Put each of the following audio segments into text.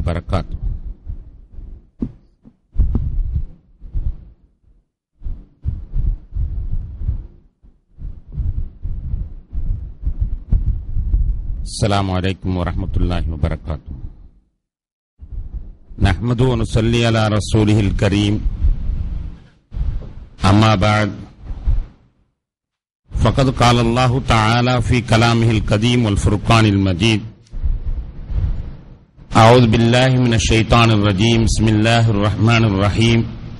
وبركاته السلام عليكم ورحمة الله وبركاته نحمد ونصلي على رسوله الكريم أما بعد فقد قال الله تعالى في كلامه القديم والفرقان المجيد أعوذ بالله من الشيطان الرجيم بسم الله الرحمن الرحيم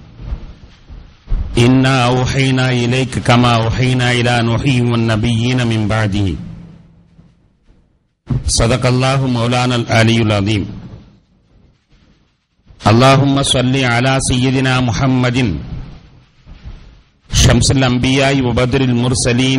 إنا أوحينا إليك كما أوحينا إلى نوح والنبيين من بعده صدق الله مولانا العلي العظيم اللهم صل على سيدنا محمد شمس الأنبياء وبدر المرسلين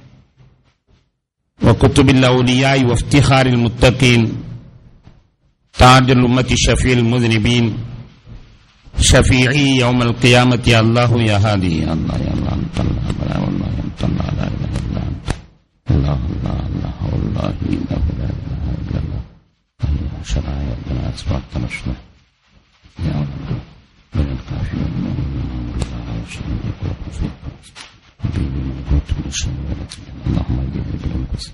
وكتب الأولياء وافتخار المتقين تاج الأمة شفيع المذنبين شفيعي يوم القيامة يا الله يا هادي يا الله يا الله أنت الله لا والله أنت الله لا إله إلا أنت الله الله الله والله إنه لا إله إلا الله يا شرائع ربنا أسباب تنشنا يا الله من الكافي والمؤمن والله وشر يكون في حبيبي من كنت من شر اللهم اجعل بالانفس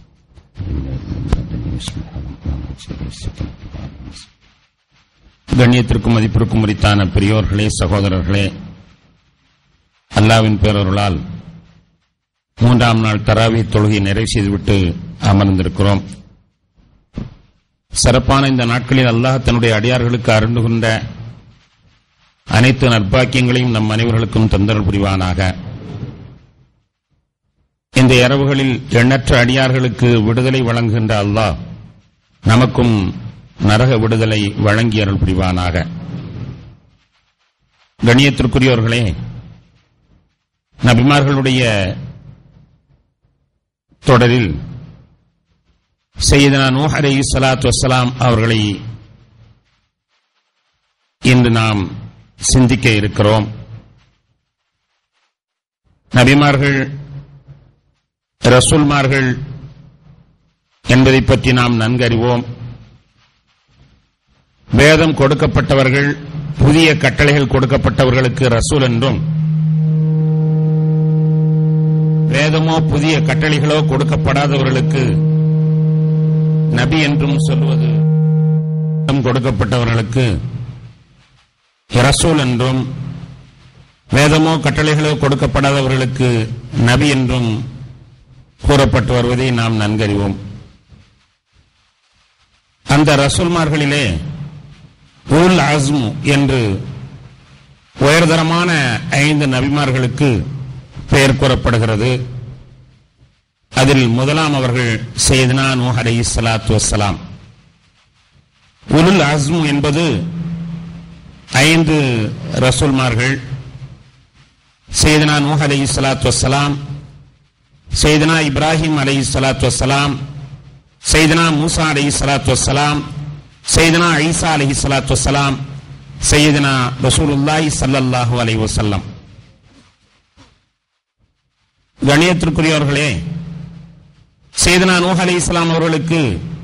கண்ணியத்திற்கும் மதிப்பிற்கும் உரித்தான பெரியோர்களே சகோதரர்களே அல்லாவின் பேரருளால் மூன்றாம் நாள் தராவி தொழுகை நிறைவு செய்துவிட்டு அமர்ந்திருக்கிறோம் சிறப்பான இந்த நாட்களில் அல்லாஹ் தன்னுடைய அடியார்களுக்கு அருண்டுகின்ற அனைத்து நற்பாக்கியங்களையும் நம் அனைவர்களுக்கும் தொந்தரவு புரிவானாக இந்த இரவுகளில் எண்ணற்ற அடியார்களுக்கு விடுதலை வழங்குகின்ற அல்லாஹ் நமக்கும் நரக விடுதலை வழங்கி அருள் புரிவானாக கணியத்திற்குரியவர்களே நபிமார்களுடைய தொடரில் செய்தனா நூஹ் அலைஹி ஸலாத்து வஸ்ஸலாம் அவர்களை இன்று நாம் சிந்திக்க இருக்கிறோம் நபிமார்கள் ரசூல்மார்கள் என்பதை பற்றி நாம் நன்கறிவோம் வேதம் கொடுக்கப்பட்டவர்கள் புதிய கட்டளைகள் கொடுக்கப்பட்டவர்களுக்கு ரசூல் என்றும் வேதமோ புதிய கட்டளைகளோ கொடுக்கப்படாதவர்களுக்கு நபி என்றும் சொல்வது கொடுக்கப்பட்டவர்களுக்கு ரசூல் என்றும் வேதமோ கட்டளைகளோ கொடுக்கப்படாதவர்களுக்கு நபி என்றும் கூறப்பட்டு வருவதை நாம் நன்கறிவோம் அந்த ரசூல்மார்களிலே உல் அஸ்மு என்று உயர்தரமான ஐந்து நபிமார்களுக்கு பெயர் கூறப்படுகிறது அதில் முதலாம் அவர்கள் செய்தனா நூஹ் அலை சலாத்து வசலாம் உலுல் அஸ்மு என்பது ஐந்து ரசூல்மார்கள் செய்தனா நூஹ் அலை சலாத்து வசலாம் செய்தனா இப்ராஹிம் அலை சலாத்து வசலாம் செய்தனா மூசா அலை சலாத்து வசலாம் செய்தனா ஐசா அலஹி சலாத்து வசலாம் செய்தனா ரசூலுல்லாஹி சல்லல்லாஹு அலை வசல்லம் கணியத்திற்குரியவர்களே செய்தனா நூஹ் அலி இஸ்லாம் அவர்களுக்கு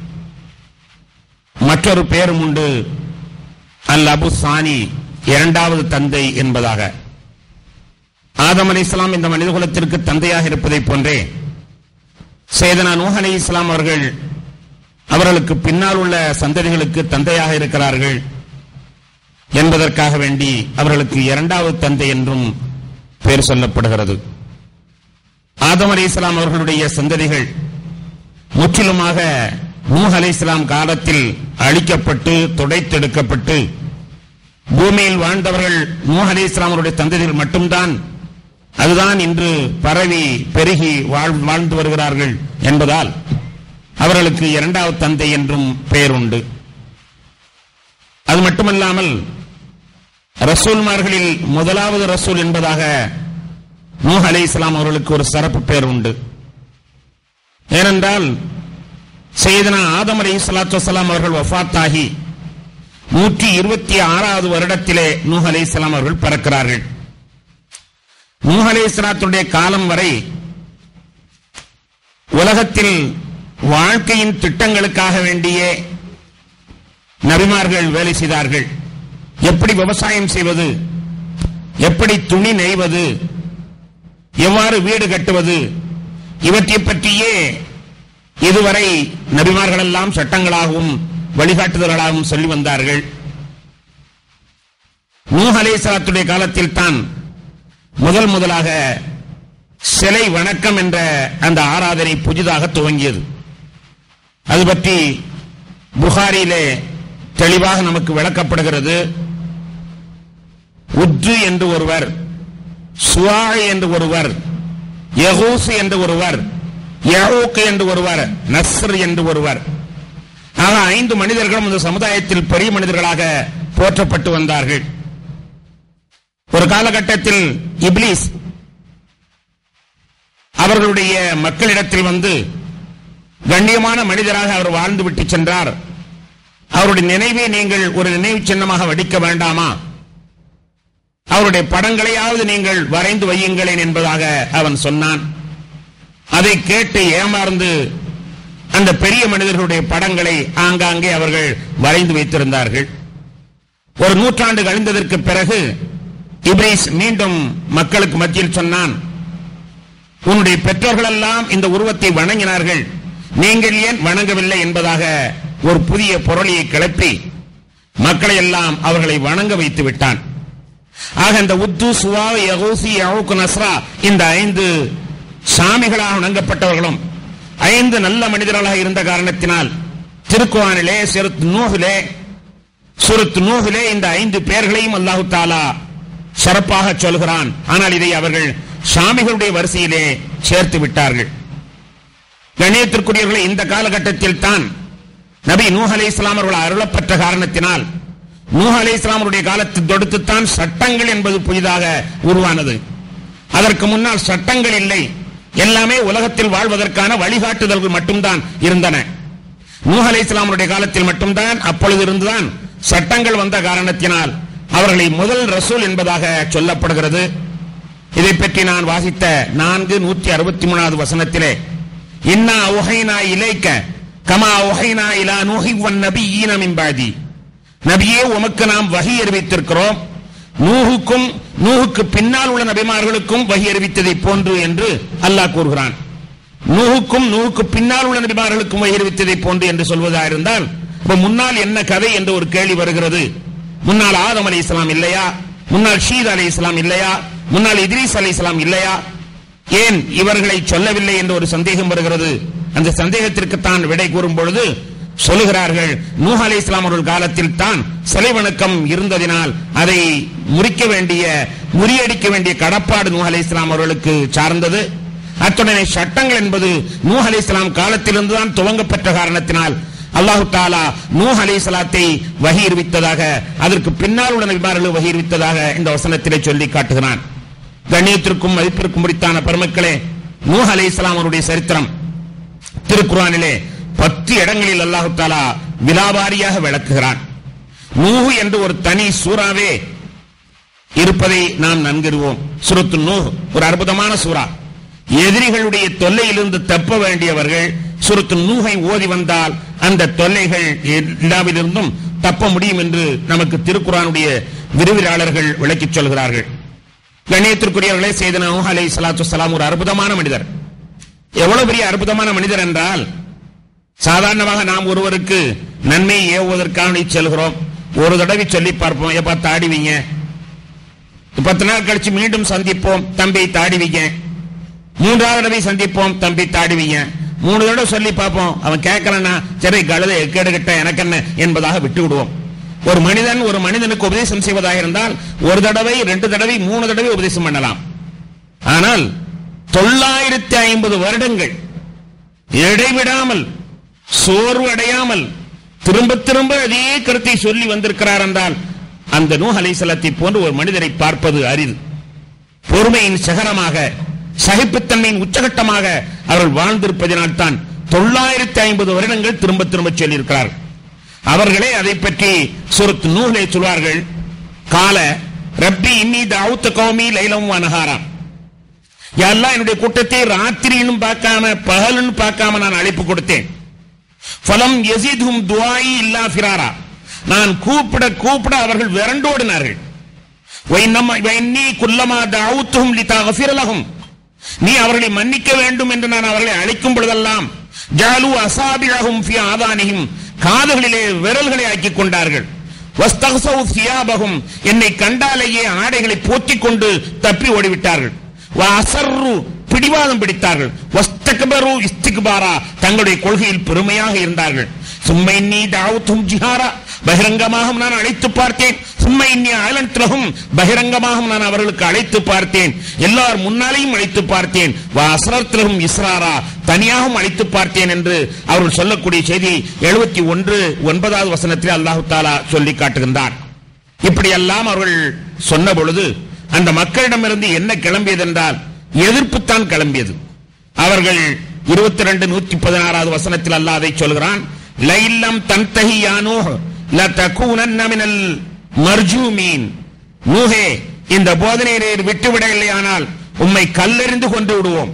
மற்றொரு பெயரும் உண்டு அல் அபு சானி இரண்டாவது தந்தை என்பதாக ஆதம் அலி இஸ்லாம் இந்த மனிதகுலத்திற்கு தந்தையாக இருப்பதை போன்றே சேதனா நூஹ் அலி இஸ்லாம் அவர்கள் அவர்களுக்கு பின்னால் உள்ள சந்ததிகளுக்கு தந்தையாக இருக்கிறார்கள் என்பதற்காக வேண்டி அவர்களுக்கு இரண்டாவது தந்தை என்றும் பெயர் சொல்லப்படுகிறது ஆதம் அலி இஸ்லாம் அவர்களுடைய சந்ததிகள் முற்றிலுமாக நூஹ் அலி இஸ்லாம் காலத்தில் அழிக்கப்பட்டு துடைத்தெடுக்கப்பட்டு பூமியில் வாழ்ந்தவர்கள் நூஹ் அலி இஸ்லாம் அவருடைய சந்ததிகள் மட்டும்தான் அதுதான் இன்று பரவி பெருகி வாழ்ந்து வருகிறார்கள் என்பதால் அவர்களுக்கு இரண்டாவது தந்தை என்றும் பெயர் உண்டு அது மட்டுமல்லாமல் ரசூல்மார்களில் முதலாவது ரசூல் என்பதாக நூஹ் அலி இஸ்லாம் அவர்களுக்கு ஒரு சிறப்பு பெயர் உண்டு ஏனென்றால் செய்தனா ஆதம் அலி சலாத்து வசலாம் அவர்கள் வஃத்தாகி நூற்றி இருபத்தி ஆறாவது வருடத்திலே நூஹ் அலி இஸ்லாம் அவர்கள் பிறக்கிறார்கள் நூஹ் அலி இஸ்லாத்துடைய காலம் வரை உலகத்தில் வாழ்க்கையின் திட்டங்களுக்காக வேண்டிய நபிமார்கள் வேலை செய்தார்கள் எப்படி விவசாயம் செய்வது எப்படி துணி நெய்வது எவ்வாறு வீடு கட்டுவது இவற்றை பற்றியே இதுவரை நபிமார்கள் எல்லாம் சட்டங்களாகவும் வழிகாட்டுதல்களாகவும் சொல்லி வந்தார்கள் நூஹ் அலைஹிஸ்ஸலாத்துடைய காலத்தில் தான் முதல் முதலாக சிலை வணக்கம் என்ற அந்த ஆராதனை புதிதாக துவங்கியது அது பற்றி புகாரியிலே தெளிவாக நமக்கு விளக்கப்படுகிறது உத்து என்று ஒருவர் சுவாய் என்று ஒருவர் யகூஸ் என்று ஒருவர் யஹூக் என்று ஒருவர் நஸ்ர் என்று ஒருவர் ஆக ஐந்து மனிதர்களும் இந்த சமுதாயத்தில் பெரிய மனிதர்களாக போற்றப்பட்டு வந்தார்கள் ஒரு காலகட்டத்தில் இப்லீஸ் அவர்களுடைய மக்களிடத்தில் வந்து கண்ணியமான மனிதராக அவர் வாழ்ந்து விட்டு சென்றார் அவருடைய நினைவை நீங்கள் ஒரு நினைவு சின்னமாக வடிக்க வேண்டாமா அவருடைய படங்களையாவது நீங்கள் வரைந்து வையுங்களேன் என்பதாக அவன் சொன்னான் அதை கேட்டு ஏமாந்து அந்த பெரிய மனிதர்களுடைய படங்களை ஆங்காங்கே அவர்கள் வரைந்து வைத்திருந்தார்கள் ஒரு நூற்றாண்டு கழிந்ததற்கு பிறகு இப்ரீஸ் மீண்டும் மக்களுக்கு மத்தியில் சொன்னான் உன்னுடைய பெற்றோர்கள் எல்லாம் இந்த உருவத்தை வணங்கினார்கள் நீங்கள் ஏன் வணங்கவில்லை என்பதாக ஒரு புதிய பொருளியை கிளப்பி மக்களை எல்லாம் அவர்களை வணங்க வைத்து விட்டான் ஆக இந்த உத்து சுவா யகூசி யவுக்கு நஸ்ரா இந்த ஐந்து சாமிகளாக வணங்கப்பட்டவர்களும் ஐந்து நல்ல மனிதர்களாக இருந்த காரணத்தினால் திருக்குவானிலே சிறுத் நூகிலே சுருத் நூகிலே இந்த ஐந்து பேர்களையும் அல்லாஹு தாலா சிறப்பாக சொல்கிறான் ஆனால் இதை அவர்கள் சாமிகளுடைய வரிசையிலே சேர்த்து விட்டார்கள் கணியத்திற்குரியவர்களை இந்த காலகட்டத்தில் தான் நபி நூஹ் அலை இஸ்லாம் அவர்கள் அருளப்பட்ட காரணத்தினால் நூஹ் அலை இஸ்லாமருடைய காலத்தில் தொடுத்துத்தான் சட்டங்கள் என்பது புதிதாக உருவானது அதற்கு முன்னால் சட்டங்கள் இல்லை எல்லாமே உலகத்தில் வாழ்வதற்கான வழிகாட்டுதல்கள் மட்டும்தான் இருந்தன நூஹ் அலை இஸ்லாமருடைய காலத்தில் மட்டும்தான் அப்பொழுது இருந்துதான் சட்டங்கள் வந்த காரணத்தினால் அவர்களை முதல் ரசூல் என்பதாக சொல்லப்படுகிறது இதை பற்றி நான் வாசித்த நான்கு நூற்றி அறுபத்தி மூணாவது வசனத்திலே இன்னா உஹைனா இலைக்க கமா உஹைனா இலா நூஹி வன் நபி மின்பாதி நபியே உமக்கு நாம் வகி அறிவித்திருக்கிறோம் நூஹுக்கும் நூஹுக்கு பின்னால் உள்ள நபிமார்களுக்கும் வகி அறிவித்ததை போன்று என்று அல்லாஹ் கூறுகிறான் நூஹுக்கும் நூஹுக்கு பின்னால் உள்ள நபிமார்களுக்கும் வகி அறிவித்ததை போன்று என்று சொல்வதாக இருந்தால் இப்ப முன்னால் என்ன கதை என்று ஒரு கேள்வி வருகிறது முன்னால் ஆதம் அலி இஸ்லாம் இல்லையா முன்னால் ஷீத் அலி இஸ்லாம் இல்லையா முன்னால் இத்ரீஸ் அலி இஸ்லாம் இல்லையா ஏன் இவர்களை சொல்லவில்லை என்று ஒரு சந்தேகம் வருகிறது அந்த சந்தேகத்திற்கு தான் விடை கூறும் பொழுது சொல்லுகிறார்கள் நூஹ் அலி இஸ்லாம் அவர்கள் காலத்தில் தான் சிலை வணக்கம் இருந்ததினால் அதை முறிக்க வேண்டிய முறியடிக்க வேண்டிய கடப்பாடு நூஹ் அலி இஸ்லாம் அவர்களுக்கு சார்ந்தது அத்துடனே சட்டங்கள் என்பது நூஹ் அலி இஸ்லாம் காலத்திலிருந்து தான் துவங்கப்பட்ட காரணத்தினால் அல்லாஹு தாலா நூஹ் அலி சலாத்தை வகிர்வித்ததாக அதற்கு பின்னால் உள்ள நபிமார்கள் வகிர்வித்ததாக இந்த வசனத்திலே சொல்லி காட்டுகிறான் கண்ணியத்திற்கும் மதிப்பிற்கும் முடித்தான பெருமக்களே நூஹ் அலி இஸ்லாம் அவருடைய சரித்திரம் திருக்குறானிலே பத்து இடங்களில் அல்லாஹு தாலா விலாவாரியாக விளக்குகிறான் நூஹு என்று ஒரு தனி சூறாவே இருப்பதை நாம் நன்கறிவோம் சுரத்து நூஹ் ஒரு அற்புதமான சூறா எதிரிகளுடைய தொல்லையிலிருந்து தப்ப வேண்டியவர்கள் சுருத்து நூகை ஓதி வந்தால் அந்த தொல்லைகள் எல்லாவிலிருந்தும் தப்ப முடியும் என்று நமக்கு திருக்குறானுடைய விரிவிராளர்கள் விளக்கிச் சொல்கிறார்கள் கண்ணியத்திற்குரியவர்களே செய்தன நூஹ் அலை சலாத்து சலாம் ஒரு அற்புதமான மனிதர் எவ்வளவு பெரிய அற்புதமான மனிதர் என்றால் சாதாரணமாக நாம் ஒருவருக்கு நன்மை ஏவுவதற்காக செல்கிறோம் ஒரு தடவை சொல்லி பார்ப்போம் எப்ப தாடிவிங்க பத்து நாள் கழிச்சு மீண்டும் சந்திப்போம் தம்பி தாடிவிங்க மூன்றாவது தடவை சந்திப்போம் தம்பி தாடுவீங்க மூணு தடவை சொல்லி பார்ப்போம் அவன் கேட்கலன்னா சரி கழுதை எக்கெடுகிட்ட எனக்கு என்ன என்பதாக விட்டு விடுவோம் ஒரு மனிதன் ஒரு மனிதனுக்கு உபதேசம் செய்வதாக இருந்தால் ஒரு தடவை ரெண்டு தடவை மூணு தடவை உபதேசம் பண்ணலாம் ஆனால் தொள்ளாயிரத்தி ஐம்பது வருடங்கள் இடைவிடாமல் சோர்வு அடையாமல் திரும்ப திரும்ப அதே கருத்தை சொல்லி வந்திருக்கிறார் என்றால் அந்த நூ அலைசலத்தை போன்று ஒரு மனிதரை பார்ப்பது அரிது பொறுமையின் சகரமாக சகிப்புத்தன்மையின் உச்சகட்டமாக அவர்கள் வாழ்ந்திருப்பதனால் தான் தொள்ளாயிரத்தி ஐம்பது வருடங்கள் திரும்ப திரும்ப சொல்லியிருக்கிறார் அவர்களே அதை பற்றி சுரத் நூலை சொல்வார்கள் கால ரப்பி இன்னி தாவுத்த கௌமி லைலம் அனகாராம் எல்லாம் என்னுடைய கூட்டத்தை ராத்திரின்னு பார்க்காம பகலுன்னு பார்க்காம நான் அழைப்பு கொடுத்தேன் ஃபலம் எசிதும் துவாயி இல்லா ஃபிராரா நான் கூப்பிட கூப்பிட அவர்கள் விரண்டோடினார்கள் وإنما- وإني كلما دعوتهم لتغفر لهم நீ அவர்களை மன்னிக்க வேண்டும் என்று நான் அவர்களை அழைக்கும் பொழுதெல்லாம் ஜாலு அசாபிழகும் ஃபி ஆதானியும் காதுகளிலே விரல்களை ஆக்கிக் கொண்டார்கள் வஸ்தகசவு சியாபகும் என்னை கண்டாலேயே ஆடைகளை போத்திக் கொண்டு தப்பி ஓடிவிட்டார்கள் வ அசர்ரு பிடிவாதம் பிடித்தார்கள் வஸ்தக்பரு இஸ்திக்பாரா தங்களுடைய கொள்கையில் பெருமையாக இருந்தார்கள் சும்மை நீ தாவுத்தும் ஜிஹாரா பகிரங்கமாகவும் நான் அழைத்து பார்த்தேன் சும்மை இன்னி ஆலந்திரகும் பகிரங்கமாகவும் நான் அவர்களுக்கு அழைத்து பார்த்தேன் எல்லார் முன்னாலேயும் அழைத்து பார்த்தேன் அசரத்திலும் இஸ்ராரா தனியாகவும் அழைத்து பார்த்தேன் என்று அவர்கள் சொல்லக்கூடிய செய்தியை எழுபத்தி ஒன்று ஒன்பதாவது வசனத்தில் அல்லாஹு தாலா சொல்லி காட்டுகின்றார் இப்படியெல்லாம் அவர்கள் சொன்ன பொழுது அந்த மக்களிடமிருந்து என்ன கிளம்பியது என்றால் எதிர்ப்புத்தான் கிளம்பியது அவர்கள் இருபத்தி ரெண்டு நூற்றி பதினாறாவது வசனத்தில் அல்லாஹ் அதை சொல்கிறான் லைல்லம் தன்தஹி யானோ லதகூனன்ன மினல் மர்ஜூமீன் நூஹே இந்த போதனையை விட்டுவிடவில்லையானால் உம்மை கல்லெறிந்து கொண்டு விடுவோம்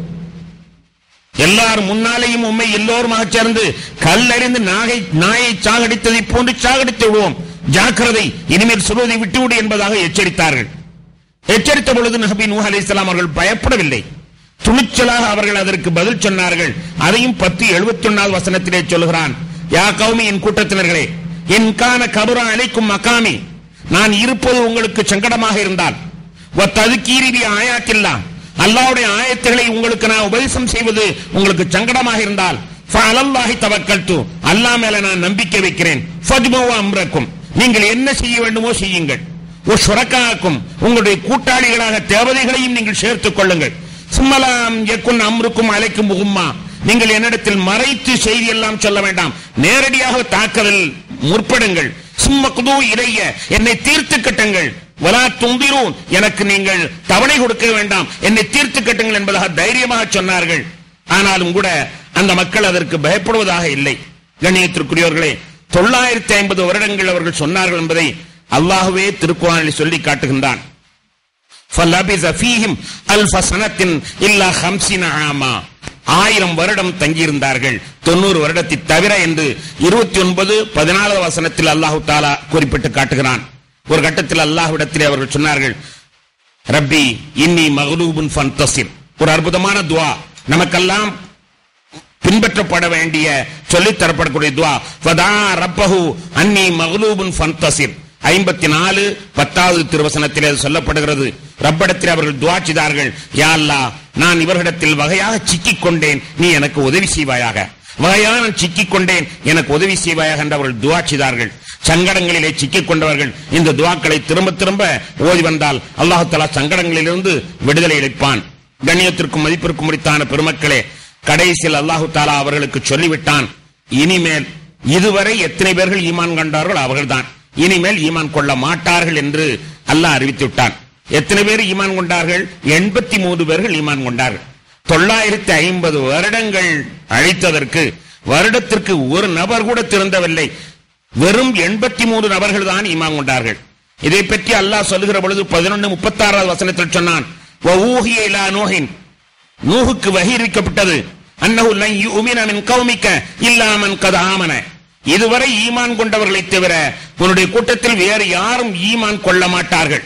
எல்லாரும் முன்னாலேயும் உண்மை எல்லோருமாக சேர்ந்து கல்லறிந்து நாகை நாயை சாகடித்ததை போன்று சாகடித்து விடுவோம் ஜாக்கிரதை இனிமேல் சொல்வதை விட்டுவிடு என்பதாக எச்சரித்தார்கள் எச்சரித்த பொழுது நபி நூஹ் அலைஹிஸ்ஸலாம் அவர்கள் பயப்படவில்லை துணிச்சலாக அவர்கள் அதற்கு பதில் சொன்னார்கள் அதையும் பத்து எழுபத்தி ஒன்னாவது வசனத்திலே சொல்கிறான் யா கௌமி என் கூட்டத்தினர்களே என் கான கபுரா அழைக்கும் மகாமி நான் இருப்பது உங்களுக்கு சங்கடமாக இருந்தால் ததுக்கீரிவி ஆயாத்தில்லா அல்லாவுடைய ஆயத்துகளை உங்களுக்கு நான் உபதேசம் செய்வது உங்களுக்கு சங்கடமாக இருந்தால் அலல்லாஹி தவக்கல்து அல்லாஹ் மேல நான் நம்பிக்கை வைக்கிறேன் ஃபஜ்மு அம்ரக்கும் நீங்கள் என்ன செய்ய வேண்டுமோ செய்யுங்கள் ஓ சுரக்காக்கும் உங்களுடைய கூட்டாளிகளாக தேவதைகளையும் நீங்கள் சேர்த்துக் கொள்ளுங்கள் சும்மலாம் எக்குன் அம்ருக்கும் அலைக்கும் முகும்மா நீங்கள் என்னிடத்தில் மறைத்து செய்தி எல்லாம் சொல்ல வேண்டாம் நேரடியாக தாக்குதல் முற்படுங்கள் சும்மக்குதூ இறைய என்னை தீர்த்து கட்டுங்கள் வலா துந்திரும் எனக்கு நீங்கள் தவணை கொடுக்க வேண்டாம் என்னை தீர்த்து கட்டுங்கள் என்பதாக தைரியமாக சொன்னார்கள் ஆனாலும் கூட அந்த மக்கள் அதற்கு பயப்படுவதாக இல்லை கண்ணியத்திற்குரியவர்களே தொள்ளாயிரத்தி ஐம்பது வருடங்கள் அவர்கள் சொன்னார்கள் என்பதை அல்லாஹுவே திருக்குறானில் சொல்லி காட்டுகின்றான் فَلَبِثَ فِيهِمْ أَلْفَ سَنَةٍ إِلَّا خَمْسِينَ عَامًا ஆயிரம் வருடம் தங்கியிருந்தார்கள் தொண்ணூறு வருடத்தை தவிர என்று இருபத்தி ஒன்பது பதினாலாவது வசனத்தில் அல்லாஹு தாலா குறிப்பிட்டு காட்டுகிறான் ஒரு கட்டத்தில் அல்லாஹ்விடத்திலே அவர்கள் சொன்னார்கள் ரப்பி இன்னி மகலூபுன் ஃபன்தசிர் ஒரு அற்புதமான துவா நமக்கெல்லாம் பின்பற்றப்பட வேண்டிய சொல்லித் தரப்படக்கூடிய துவா ஃபதா ரப்பஹு அன்னி மகலூபுன் ஃபன்தசிர் ஐம்பத்தி நாலு பத்தாவது திருவசனத்தில் அது சொல்லப்படுகிறது ரப்படத்தில் அவர்கள் துவா செய்தார்கள் யா அல்லாஹ் நான் இவர்களிடத்தில் வகையாக சிக்கிக் கொண்டேன் நீ எனக்கு உதவி செய்வாயாக வகையாக நான் சிக்கிக் கொண்டேன் எனக்கு உதவி செய்வாயாக என்று அவர்கள் துவா செய்தார்கள் சங்கடங்களிலே சிக்கிக் கொண்டவர்கள் இந்த துவாக்களை திரும்ப திரும்ப ஓதி வந்தால் அல்லாஹு தலா சங்கடங்களிலிருந்து விடுதலை அளிப்பான் கண்ணியத்திற்கும் மதிப்பிற்கும் முடித்தான பெருமக்களே கடைசியில் அல்லாஹு தாலா அவர்களுக்கு சொல்லிவிட்டான் இனிமேல் இதுவரை எத்தனை பேர்கள் ஈமான் கண்டார்கள் அவர்கள்தான் இனிமேல் ஈமான் கொள்ள மாட்டார்கள் என்று அல்லாஹ் அறிவித்து விட்டான் எத்தனை பேர் ஈமான் கொண்டார்கள் எண்பத்தி மூன்று பேர்கள் ஈமான் கொண்டார்கள் தொள்ளாயிரத்தி ஐம்பது வருடங்கள் அழித்ததற்கு வருடத்திற்கு ஒரு நபர் கூட திறந்தவில்லை வெறும் எண்பத்தி மூன்று நபர்கள் தான் ஈமான் கொண்டார்கள் இதை பற்றி அல்லாஹ் சொல்லுகிற பொழுது பதினொன்று முப்பத்தி ஆறாவது வசனத்தில் சொன்னான் "வஊஹிய இலா நூஹின் நூஹுக்கு வகிரிக்கப்பட்டது அன்னஹு லன் யுமின மின் கௌமிக்க இல்லா மன் கத் ஆமன இதுவரை ஈமான் கொண்டவர்களை தவிர உன்னுடைய கூட்டத்தில் வேறு யாரும் ஈமான் கொள்ள மாட்டார்கள்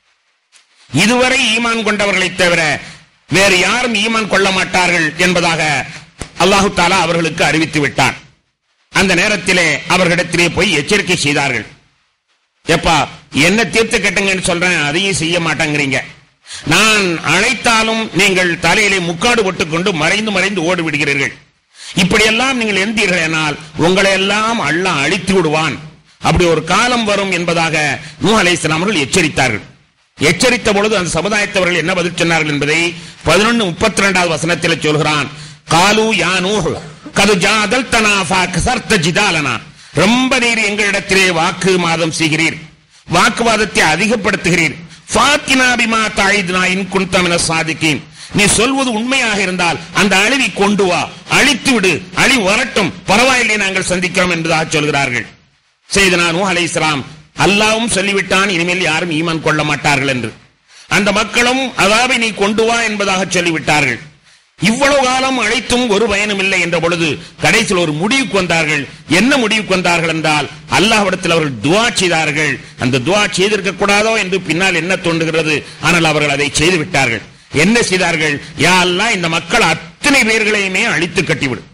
இதுவரை ஈமான் கொண்டவர்களை தவிர வேறு யாரும் ஈமான் கொள்ள மாட்டார்கள் என்பதாக அல்லாஹு தாலா அவர்களுக்கு அறிவித்து விட்டான் அந்த நேரத்திலே அவர்களிடத்திலே போய் எச்சரிக்கை செய்தார்கள் எப்பா என்ன தீர்த்து கட்டுங்கன்னு சொல்றேன் அதையும் செய்ய மாட்டேங்கிறீங்க நான் அழைத்தாலும் நீங்கள் தலையிலே முக்காடு போட்டுக்கொண்டு மறைந்து மறைந்து ஓடி விடுகிறீர்கள் இப்படியெல்லாம் நீங்கள் எந்தீர்கள் என்னால் உங்களை எல்லாம் அல்லாஹ் அழித்து விடுவான் அப்படி ஒரு காலம் வரும் என்பதாக நூ அலைஹிஸ்ஸலாம் அவர்கள் எச்சரித்தார்கள் எச்சரித்த பொழுது அந்த சமுதாயத்தவர்கள் என்ன பதில் சொன்னார்கள் என்பதை பதினொன்னு முப்பத்தி ரெண்டாவது வசனத்தில் சொல்கிறான் காலு யா நூஹ் கது ஜாதல் தனா கசர்த்த ஜிதாலனா ரொம்ப நீர் எங்களிடத்திலே வாக்கு மாதம் செய்கிறீர் வாக்குவாதத்தை அதிகப்படுத்துகிறீர் ஃபாத்தினா பிமா தாயித்னா இன் குன்தமின சாதிக்கேன் நீ சொல்வது உண்மையாக இருந்தால் அந்த அழிவை கொண்டு வா அழித்து விடு அழி வரட்டும் பரவாயில்லை நாங்கள் சந்திக்கிறோம் என்பதாக சொல்கிறார்கள் செய்தனா நூஹ் அலைஹிஸ்ஸலாம் அல்லாவும் சொல்லிவிட்டான் இனிமேல் யாரும் ஈமான் கொள்ள மாட்டார்கள் என்று அந்த மக்களும் அதாவை நீ கொண்டு வா என்பதாக சொல்லிவிட்டார்கள் இவ்வளவு காலம் அழைத்தும் ஒரு பயனும் இல்லை என்ற பொழுது கடைசியில் ஒரு முடிவுக்கு வந்தார்கள் என்ன முடிவுக்கு வந்தார்கள் என்றால் அல்லாஹ்விடத்தில் அவர்கள் துவா செய்தார்கள் அந்த துவா செய்திருக்க கூடாதோ என்று பின்னால் என்ன தோன்றுகிறது ஆனால் அவர்கள் அதை செய்து விட்டார்கள் என்ன செய்தார்கள் யா அல்லாஹ் இந்த மக்கள் அத்தனை பேர்களையுமே அழித்து கட்டிவிடும்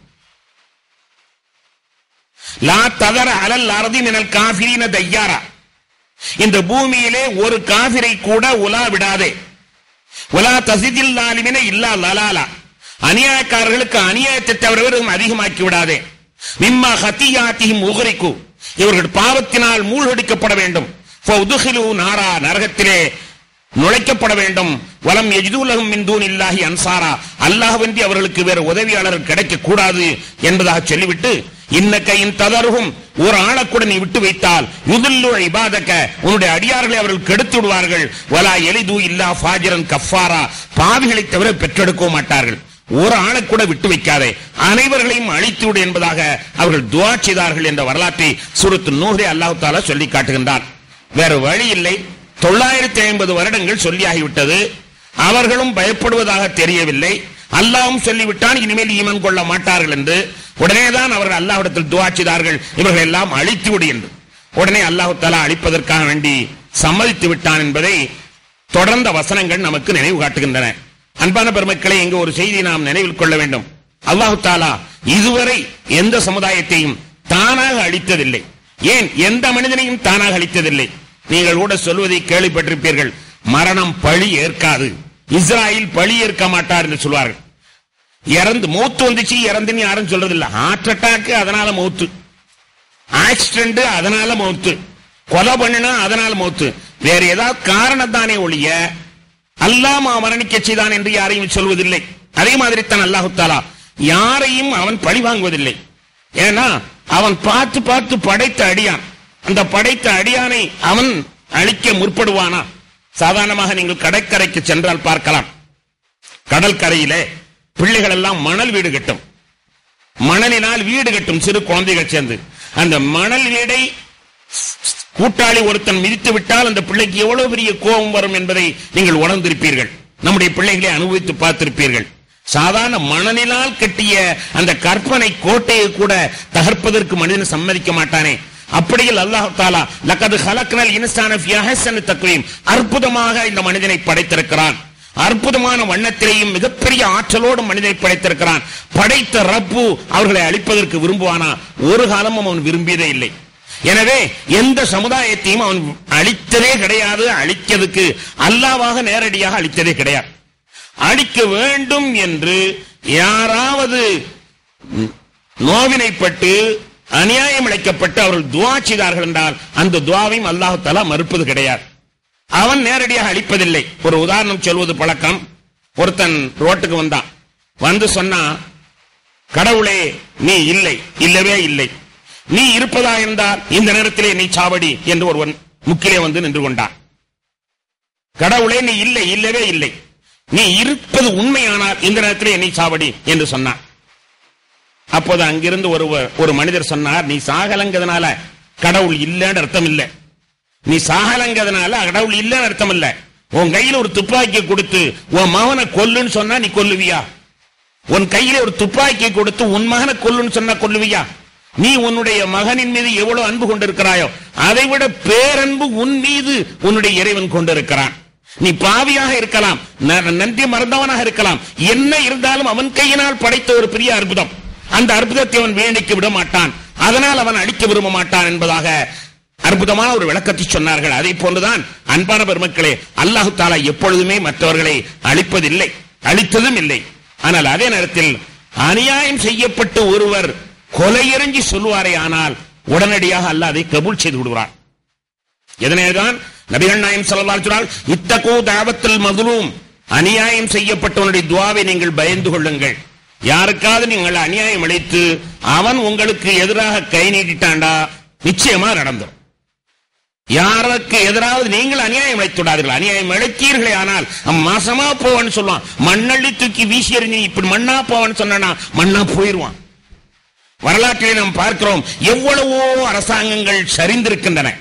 லா ததர அலல் அறதி மினல் காஃபிரீன தையாரா இந்த பூமியிலே ஒரு காபிரை கூட உலா விடாதே உலா தசிதில் லாலிமின இல்லா லலாலா அநியாயக்காரர்களுக்கு அநியாயத்தை தவிர வேறு அதிகமாக்கி விடாதே மிம்மா ஹத்தியாத்தியும் உகரிக்கு இவர்கள் பாவத்தினால் மூழ்கடிக்கப்பட வேண்டும் ஃபௌதுஹிலு நாரா நரகத்திலே நுழைக்கப்பட வேண்டும் வலம் எஜிதுலகம் மின்தூன் இல்லாஹி அன்சாரா அல்லாஹ்வன்றி அவர்களுக்கு வேறு உதவியாளர் கிடைக்க கூடாது என்பதாக சொல்லிவிட்டு இன்னக்கையின் ததருகும் ஒரு ஆளக்கூட நீ விட்டு வைத்தால் யுதில்லு இபாதக்க உன்னுடைய அடியார்களை அவர்கள் கெடுத்து விடுவார்கள் வலா எலிது இல்லா ஃபாஜிரன் கஃபாரா பாவிகளை தவிர பெற்றெடுக்கவும் மாட்டார்கள் ஒரு ஆளை கூட விட்டு வைக்காதே அனைவர்களையும் அழித்து விடு என்பதாக அவர்கள் துவா செய்தார்கள் என்ற வரலாற்றை சூரத்து நூஹே அல்லாஹ் தாலா சொல்லி காட்டுகின்றார் வேற வழி இல்லை தொள்ளாயிரத்தி ஐம்பது வருடங்கள் சொல்லியாகிவிட்டது அவர்களும் பயப்படுவதாக தெரியவில்லை அல்லாஹ்வும் சொல்லிவிட்டான் இனிமேல் ஈமன் கொள்ள மாட்டார்கள் என்று உடனேதான் அவர்கள் அல்லாஹ்விடத்தில் துவா செய்தார்கள் இவர்கள் எல்லாம் அழித்து விடு என்று உடனே அல்லாஹு தாலா அழிப்பதற்காக வேண்டி சம்மதித்து விட்டான் என்பதை தொடர்ந்த வசனங்கள் நமக்கு நினைவு காட்டுகின்றன அன்பான பெருமக்களை இங்கு ஒரு செய்தியை நாம் நினைவில் கொள்ள வேண்டும் அல்லாஹு தாலா இதுவரை எந்த சமுதாயத்தையும் தானாக அழித்ததில்லை ஏன் எந்த மனிதனையும் தானாக அழித்ததில்லை நீங்கள் கூட சொல்வதை கேள்விப்பட்டிருப்பீர்கள் மரணம் பழி ஏற்காது இஸ்ராயில் பழி ஏற்க மாட்டார் என்று சொல்வார்கள் இறந்து மூத்து வந்துச்சு இறந்துன்னு யாரும் சொல்றது இல்ல ஹார்ட் அட்டாக் அதனால மௌத்து ஆக்சிடென்ட் அதனால மௌத்து கொலை பண்ணினா அதனால மௌத்து வேற ஏதாவது காரணம் தானே ஒழிய அல்லாம மரணிக்க செய்தான் என்று யாரையும் சொல்வதில்லை அதே மாதிரி தான் அல்லாஹு தாலா யாரையும் அவன் பழி வாங்குவதில்லை ஏன்னா அவன் பார்த்து பார்த்து படைத்த அடியான் அந்த படைத்த அடியானை அவன் அழிக்க முற்படுவானா சாதாரணமாக நீங்கள் கடற்கரைக்கு சென்றால் பார்க்கலாம் கடல் கரையிலே பிள்ளைகள் எல்லாம் மணல் வீடு கட்டும் மணலினால் வீடு கட்டும் சிறு குழந்தைகள் சேர்ந்து அந்த மணல் வீடை கூட்டாளி ஒருத்தன் மிதித்து விட்டால் அந்த பிள்ளைக்கு எவ்வளவு பெரிய கோபம் வரும் என்பதை நீங்கள் உணர்ந்திருப்பீர்கள் நம்முடைய பிள்ளைகளை அனுபவித்து பார்த்திருப்பீர்கள் சாதாரண மணலினால் கட்டிய அந்த கற்பனை கோட்டையை கூட தகர்ப்பதற்கு மனிதன் சம்மதிக்க மாட்டானே அப்படியில் அல்லாஹ் தாலா லக்கது ஹலக்னல் இன்சான ஃபி அஹ்சனி தக்வீம் அற்புதமாக இந்த மனிதனை படைத்திருக்கிறான் அற்புதமான வண்ணத்திலேயும் மிகப்பெரிய ஆற்றலோடு மனிதனை படைத்திருக்கிறான் படைத்த ரப்பு அவர்களை அழிப்பதற்கு விரும்புவானா ஒரு காலமும் அவன் விரும்பியதே இல்லை எனவே எந்த சமுதாயத்தையும் அவன் அழித்ததே கிடையாது அழிக்கிறதுக்கு அல்லாவாக நேரடியாக அழித்ததே கிடையாது அழிக்க வேண்டும் என்று யாராவது நோவினைப்பட்டு அநியாயம் இழைக்கப்பட்டு அவர்கள் துவா செய்தார்கள் என்றால் அந்த துவாவையும் அல்லாஹு தலா மறுப்பது கிடையாது அவன் நேரடியாக அழிப்பதில்லை ஒரு உதாரணம் சொல்வது பழக்கம் ஒருத்தன் ரோட்டுக்கு வந்தான் வந்து சொன்னா கடவுளே நீ இல்லை இல்லவே இல்லை நீ இருப்பதா இருந்தால் இந்த நேரத்திலே நீ சாவடி என்று ஒருவன் முக்கிலே வந்து நின்று கொண்டான் கடவுளே நீ இல்லை இல்லவே இல்லை நீ இருப்பது உண்மையானால் இந்த நேரத்திலே நீ சாவடி என்று சொன்னான் அப்போது அங்கிருந்து ஒருவர் ஒரு மனிதர் சொன்னார் நீ சாகலங்கிறதுனால கடவுள் இல்லைன்னு அர்த்தம் இல்லை நீ சாகலங்கிறதுனால கடவுள் இல்லைன்னு அர்த்தம் இல்ல உன் கையில ஒரு துப்பாக்கியை கொடுத்து உன் மகனை கொல்லுன்னு சொன்னா நீ கொல்லுவியா உன் கையில ஒரு துப்பாக்கியை கொடுத்து உன் மகனை கொல்லுன்னு சொன்னா கொல்லுவியா நீ உன்னுடைய மகனின் மீது எவ்வளவு அன்பு கொண்டிருக்கிறாயோ அதை விட பேரன்பு உன் மீது உன்னுடைய இறைவன் கொண்டிருக்கிறான் நீ பாவியாக இருக்கலாம் ந- நன்றி மறந்தவனாக இருக்கலாம் என்ன இருந்தாலும் அவன் கையினால் படைத்த ஒரு பெரிய அற்புதம் அந்த அற்புதத்தை அவன் வேண்டிக்க விட மாட்டான் அதனால் அவன் அழிக்க விரும்ப மாட்டான் என்பதாக அற்புதமான ஒரு விளக்கத்தை சொன்னார்கள் அதை போன்றுதான் அன்பான பெருமக்களே அல்லாஹு தாலா எப்பொழுதுமே மற்றவர்களை அழிப்பதில்லை அழித்ததும் இல்லை ஆனால் அதே நேரத்தில் அநியாயம் செய்யப்பட்டு ஒருவர் கொலையிறங்கி சொல்லுவாரே ஆனால் உடனடியாக அல்லாஹ் அதை கபூல் செய்து விடுவார் இதனேதான் நபிகள் நாயம் ஸல்லல்லாஹு சொன்னால் இத்தகோ தாவத்தில் மதுலூம் அநியாயம் செய்யப்பட்டவனுடைய துவாவை நீங்கள் பயந்து கொள்ளுங்கள் யாருக்காவது நீங்கள் அநியாயம் அளித்து அவன் உங்களுக்கு எதிராக கை நீட்டிட்டாண்டா நிச்சயமா நடந்துரும் யாருக்கு எதிராவது நீங்கள் அநியாயம் இழைத்து விடாதீர்கள் அநியாயம் இழைத்தீர்களே ஆனால் அவன் மாசமா போவான்னு சொல்லுவான் மண்ணள்ளி தூக்கி வீசி எறிஞ்சு இப்படி மண்ணா போவான்னு சொன்னா மண்ணா போயிருவான் வரலாற்றிலே நாம் பார்க்கிறோம் எவ்வளவோ அரசாங்கங்கள் சரிந்திருக்கின்றன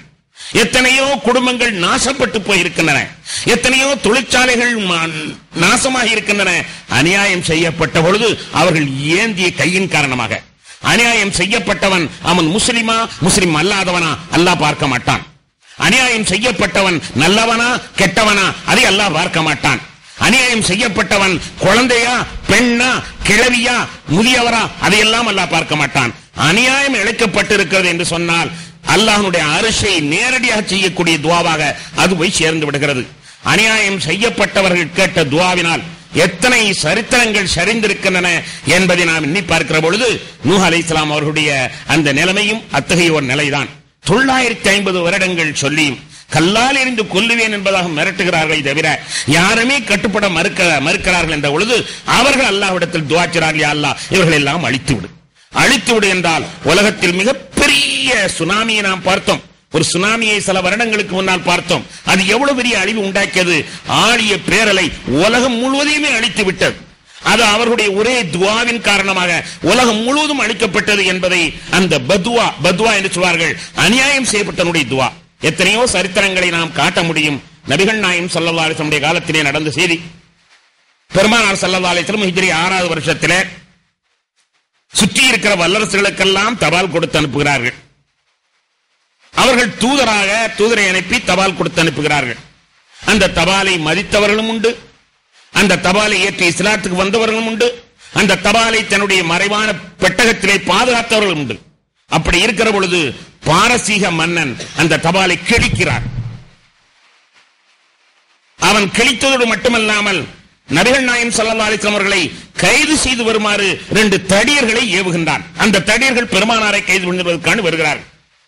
எத்தனையோ குடும்பங்கள் நாசப்பட்டு போயிருக்கின்றன எத்தனையோ தொழிற்சாலைகள் மா- நாசமாகி இருக்கின்றன அநியாயம் செய்யப்பட்ட பொழுது அவர்கள் ஏந்திய கையின் காரணமாக அநியாயம் செய்யப்பட்டவன் அவன் முஸ்லிமா முஸ்லிம் அல்லாதவனா அல்லாஹ் பார்க்க மாட்டான் அநியாயம் செய்யப்பட்டவன் நல்லவனா கெட்டவனா அதை அல்லாஹ் பார்க்க மாட்டான் அநியாயம் செய்யப்பட்டவன் குழந்தையா பெண்ணா கிழவியா முதியவரா அதையெல்லாம் அல்லாஹ் பார்க்க மாட்டான் அநியாயம் இழைக்கப்பட்டிருக்கிறது என்று சொன்னால் அல்லாஹ்வுடைய அரிசை நேரடியாக செய்யக்கூடிய துவாவாக அது போய் சேர்ந்து விடுகிறது அநியாயம் செய்யப்பட்டவர்கள் கேட்ட துவாவினால் எத்தனை சரித்திரங்கள் சரிந்திருக்கின்றன என்பதை நாம் எண்ணி பார்க்கிற பொழுது நூஹ் அலைஹிஸ்ஸலாம் அவர்களுடைய அந்த நிலைமையும் அத்தகைய ஒரு நிலைதான் தொள்ளாயிரத்தி ஐம்பது வருடங்கள் சொல்லியும் கல்லால் எறிந்து கொல்லுவேன் என்பதாக மிரட்டுகிறார்கள் தவிர யாருமே கட்டுப்பட மறுக்க மறுக்கிறார்கள் என்ற பொழுது அவர்கள் அல்லாஹ்விடத்தில் துவாச்சிறார்கள் யா அல்லாஹ் இவர்கள் எல்லாம் அழித்து விடு அழித்து விடு என்றால் உலகத்தில் மிகப்பெரிய சுனாமியை நாம் பார்த்தோம் ஒரு சுனாமியை சில வருடங்களுக்கு முன்னால் பார்த்தோம் அது எவ்வளவு பெரிய அழிவு உண்டாக்கியது ஆழிய பேரலை உலகம் முழுவதையுமே அழித்து விட்டது அது அவர்களுடைய ஒரே துவாவின் காரணமாக உலகம் முழுவதும் அழிக்கப்பட்டது என்பதை அந்த பத்வா பத்வா என்று சொல்வார்கள் அநியாயம் செய்யப்பட்டனுடைய துவா எத்தனையோ சரித்திரங்களை நாம் காட்ட முடியும் நபிகள் நாயம் சல்லல்லா அலிஸ்லமுடைய காலத்திலே நடந்த செய்தி பெருமானார் சல்லல்லா அலிஸ்லம் ஹிஜ்ரி ஆறாவது வருஷத்திலே சுற்றி இருக்கிற வல்லரசுகளுக்கெல்லாம் தபால் கொடுத்து அனுப்புகிறார்கள் அவர்கள் தூதராக தூதரை அனுப்பி தபால் கொடுத்து அனுப்புகிறார்கள் அந்த தபாலை மதித்தவர்களும் உண்டு அந்த தபாலை ஏற்றி இஸ்லாத்துக்கு வந்தவர்களும் உண்டு அந்த தபாலை தன்னுடைய மறைவான பெட்டகத்திலே பாதுகாத்தவர்களும் உண்டு அப்படி இருக்கிற பொழுது பாரசீக மன்னன் அந்த தபாலை கிழிக்கிறார் அவன் கிழித்ததோடு மட்டுமல்லாமல் நபிகள் நாயம் சல்லா அலிஸ்லாம் அவர்களை கைது செய்து வருமாறு ரெண்டு தடியர்களை ஏவுகின்றான் அந்த தடியர்கள் பெருமானாரை கைது பண்ணுவதற்கான வருகிறார்கள்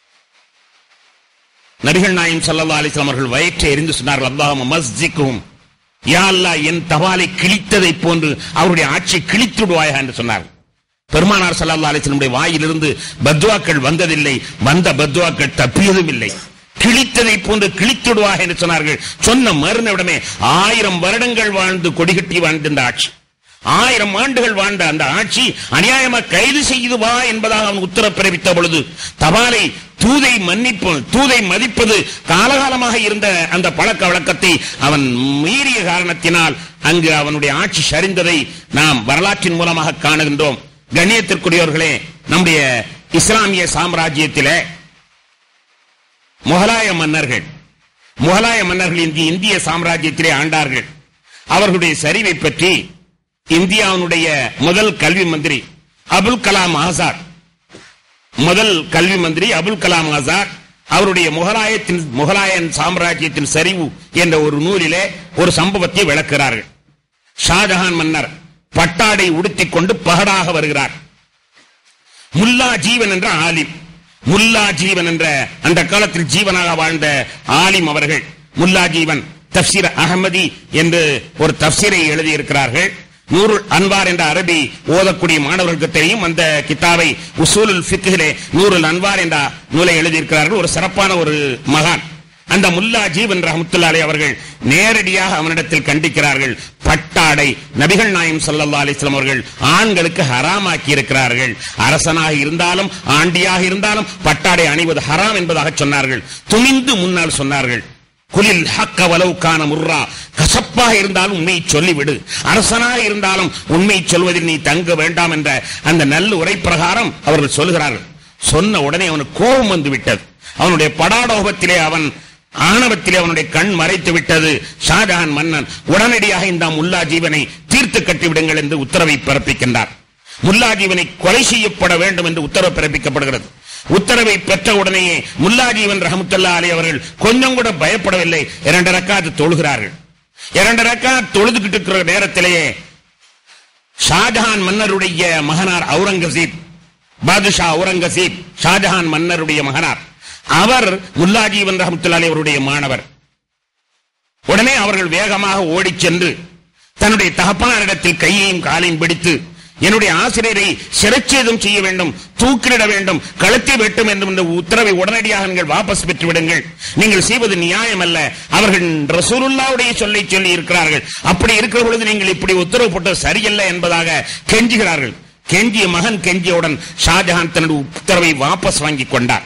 நபிகள் நாயம் சல்லா அலிஸ்லாம் அவர்கள் வயிற்றை எரிந்து சொன்னார்கள் அல்லாஹ் மஸ்ஜிக்கும் யா அல்லாஹ் என் தபாலை கிழித்ததை போன்று அவருடைய ஆட்சி கிழித்து விடுவாயா என்று சொன்னார்கள் பெருமானார் சல்லா அலிஸ்லமுடைய வாயிலிருந்து பத்வாக்கள் வந்ததில்லை வந்த பத்வாக்கள் தப்பியதும் இல்லை கிழித்ததை போன்று கிழித்துடுவாக என்று சொன்னார்கள் சொன்ன மறுநிமிடமே ஆயிரம் வருடங்கள் வாழ்ந்து கொடிகட்டி வாழ்ந்த இந்த ஆட்சி ஆயிரம் ஆண்டுகள் வாழ்ந்த அந்த ஆட்சி அநியாயமா கைது செய்து வா என்பதாக அவன் உத்தரவு பிறப்பித்த பொழுது தபாலை தூதை மன்னிப்பு தூதை மதிப்பது காலகாலமாக இருந்த அந்த பழக்க வழக்கத்தை அவன் மீறிய காரணத்தினால் அங்கு அவனுடைய ஆட்சி சரிந்ததை நாம் வரலாற்றின் மூலமாக காணுகின்றோம் கண்ணியத்திற்குரியவர்களே நம்முடைய இஸ்லாமிய சாம்ராஜ்யத்திலே முகலாய மன்னர்கள் முகலாய மன்னர்கள் இந்திய இந்திய சாம்ராஜ்யத்திலே ஆண்டார்கள் அவர்களுடைய சரிவை பற்றி இந்தியாவினுடைய முதல் கல்வி மந்திரி அபுல் கலாம் ஆசாத் முதல் கல்வி மந்திரி அபுல் கலாம் ஆசாத் அவருடைய முகலாயத்தின் முகலாயன் சாம்ராஜ்யத்தின் சரிவு என்ற ஒரு நூலிலே ஒரு சம்பவத்தை விளக்குகிறார்கள் ஷாஜஹான் மன்னர் பட்டாடை உடுத்திக் கொண்டு பகடாக வருகிறார் முல்லா ஜீவன் என்ற ஆலிம் முல்லா ஜீவன் என்ற அந்த காலத்தில் ஜீவனாக வாழ்ந்த ஆலிம் அவர்கள் முல்லா ஜீவன் தப்சீர் அகமதி என்று ஒரு தப்சீரை எழுதியிருக்கிறார்கள் நூருல் அன்வார் என்ற அரபி ஓதக்கூடிய மாணவர்களுக்கு தெரியும் அந்த கிதாபை உசூலுல் ஃபிக்ஹிலே நூருல் அன்வார் என்ற நூலை எழுதியிருக்கிறார்கள் ஒரு சிறப்பான ஒரு மகான் அந்த முல்லா ஜீவன் ரஹமத்துல்லாலே அவர்கள் நேரடியாக அவனிடத்தில் கண்டிக்கிறார்கள் பட்டாடை நபிகள் நாயம் சல்லல்லா அலிஸ்லாம் அவர்கள் ஆண்களுக்கு ஹராமாக்கி இருக்கிறார்கள் அரசனாக இருந்தாலும் ஆண்டியாக இருந்தாலும் பட்டாடை அணிவது ஹராம் என்பதாக சொன்னார்கள் துணிந்து முன்னால் சொன்னார்கள் குலில் ஹக்க வலவுக்கான முர்ரா கசப்பாக இருந்தாலும் உண்மையை சொல்லிவிடு அரசனாக இருந்தாலும் உண்மையை சொல்வதில் நீ தங்க வேண்டாம் என்ற அந்த நல்ல உரை பிரகாரம் அவர்கள் சொல்கிறார்கள் சொன்ன உடனே அவனுக்கு கோபம் வந்து விட்டது அவனுடைய படாடோகத்திலே அவன் ஆணவத்திலே அவனுடைய கண் மறைத்து விட்டது ஷாஜஹான் மன்னன் உடனடியாக இந்த முல்லா ஜீவனை தீர்த்து கட்டிவிடுங்கள் என்று உத்தரவை பிறப்பிக்கின்றார் முல்லா ஜீவனை கொலை செய்யப்பட வேண்டும் என்று உத்தரவு பிறப்பிக்கப்படுகிறது உத்தரவை பெற்ற உடனேயே முல்லா ஜீவன் ரஹமத்துல்லா அலி அவர்கள் கொஞ்சம் கூட பயப்படவில்லை இரண்டு ரக்காத்து தொழுகிறார்கள் இரண்டு ரக்காத் தொழுதுகிட்டு இருக்கிற நேரத்திலேயே ஷாஜஹான் மன்னருடைய மகனார் அவுரங்கசீப் பாதுஷா அவுரங்கசீப் ஷாஜஹான் மன்னருடைய மகனார் அவர் முல்லாஜீவன் ரஹமத்துல்லாலி அவருடைய மாணவர் உடனே அவர்கள் வேகமாக ஓடிச் சென்று தன்னுடைய தகப்பனாரிடத்தில் கையையும் காலையும் பிடித்து என்னுடைய ஆசிரியரை சிரச்சேதம் செய்ய வேண்டும் தூக்கிலிட வேண்டும் கழுத்தை வெட்டும் என்று இந்த உத்தரவை உடனடியாக நீங்கள் வாபஸ் பெற்று விடுங்கள் நீங்கள் செய்வது நியாயம் அல்ல அவர்கள் ரசூலுல்லாவுடைய சொல்லை சொல்லி இருக்கிறார்கள் அப்படி இருக்கிற பொழுது நீங்கள் இப்படி உத்தரவு போட்டது சரியல்ல என்பதாக கெஞ்சுகிறார்கள் கெஞ்சிய மகன் கெஞ்சியவுடன் ஷாஜஹான் தன்னுடைய உத்தரவை வாபஸ் வாங்கிக் கொண்டார்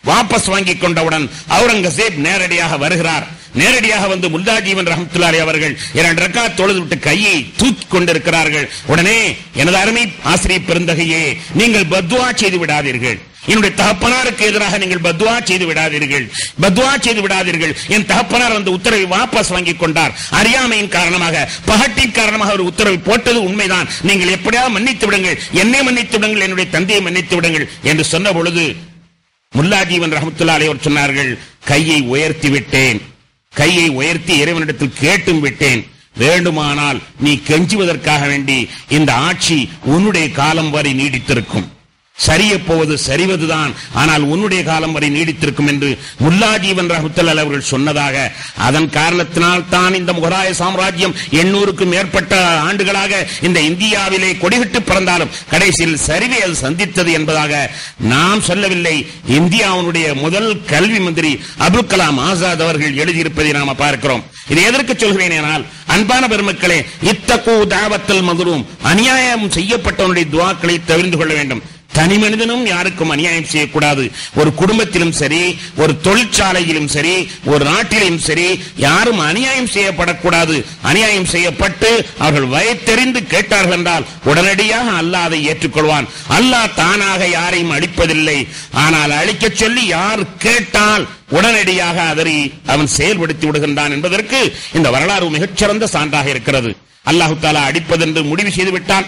வாபஸ் வாங்கிக் கொண்டவுடன் அவுரங்கசீப் நேரடியாக வருகிறார் நேரடியாக வந்து முல்லாஜீவன் ரஹமத்துல்லாரி அவர்கள் இரண்டு ரக்கா தொழுது விட்டு கையை தூக்கி கொண்டிருக்கிறார்கள் உடனே எனது அருமை ஆசிரியர் பெருந்தகையே நீங்கள் பத்வா செய்து விடாதீர்கள் என்னுடைய தகப்பனாருக்கு எதிராக நீங்கள் பத்வா செய்து விடாதீர்கள் பத்வா செய்து விடாதீர்கள் என் தகப்பனார் அந்த உத்தரவை வாபஸ் வாங்கிக் கொண்டார் அறியாமையின் காரணமாக பகட்டின் காரணமாக ஒரு உத்தரவை போட்டது உண்மைதான் நீங்கள் எப்படியாவது மன்னித்து விடுங்கள் என்னை மன்னித்து விடுங்கள் என்னுடைய தந்தையை மன்னித்து விடுங்கள் என்று சொன்ன பொழுது முல்லாஜீவன் ரஹமத்துல்லா அலைவர் சொன்னார்கள் கையை உயர்த்தி விட்டேன் கையை உயர்த்தி இறைவனிடத்தில் கேட்டும் விட்டேன் வேண்டுமானால் நீ கெஞ்சுவதற்காக வேண்டி இந்த ஆட்சி உன்னுடைய காலம் வரை நீடித்திருக்கும் சரிய போவது சரிவதுதான் ஆனால் உன்னுடைய காலம் வரை நீடித்திருக்கும் என்று முல்லாஜீவன் ரஹமத்துல்லால் அவர்கள் சொன்னதாக அதன் காரணத்தினால் தான் இந்த முகலாய சாம்ராஜ்யம் எண்ணூறுக்கும் மேற்பட்ட ஆண்டுகளாக இந்த இந்தியாவிலே கொடிகட்டு பிறந்தாலும் கடைசியில் சரிவை அது சந்தித்தது என்பதாக நாம் சொல்லவில்லை இந்தியாவுடைய முதல் கல்வி மந்திரி அபுல் கலாம் ஆசாத் அவர்கள் எழுதியிருப்பதை நாம பார்க்கிறோம் இதை எதற்கு சொல்கிறேன் என்றால் அன்பான பெருமக்களே இத்தகு தாவத்தல் மதுரும் அநியாயம் செய்யப்பட்டவனுடைய துவாக்களை தவிர்த்து கொள்ள வேண்டும் தனி மனிதனும் யாருக்கும் அநியாயம் செய்யக்கூடாது ஒரு குடும்பத்திலும் சரி ஒரு தொழிற்சாலையிலும் சரி ஒரு நாட்டிலும் சரி யாரும் அநியாயம் செய்யப்படக்கூடாது அநியாயம் செய்யப்பட்டு அவர்கள் வயத்தெறிந்து கேட்டார்கள் என்றால் உடனடியாக அல்லாஹ் அதை ஏற்றுக்கொள்வான் அல்லாஹ் தானாக யாரையும் அழிப்பதில்லை ஆனால் அழிக்கச் சொல்லி யார் கேட்டால் உடனடியாக அதனை அவன் செயல்படுத்தி விடுகின்றான் என்பதற்கு இந்த வரலாறு மிகச்சிறந்த சான்றாக இருக்கிறது அல்லாஹு தாலா அடிப்பதென்று முடிவு செய்து விட்டான்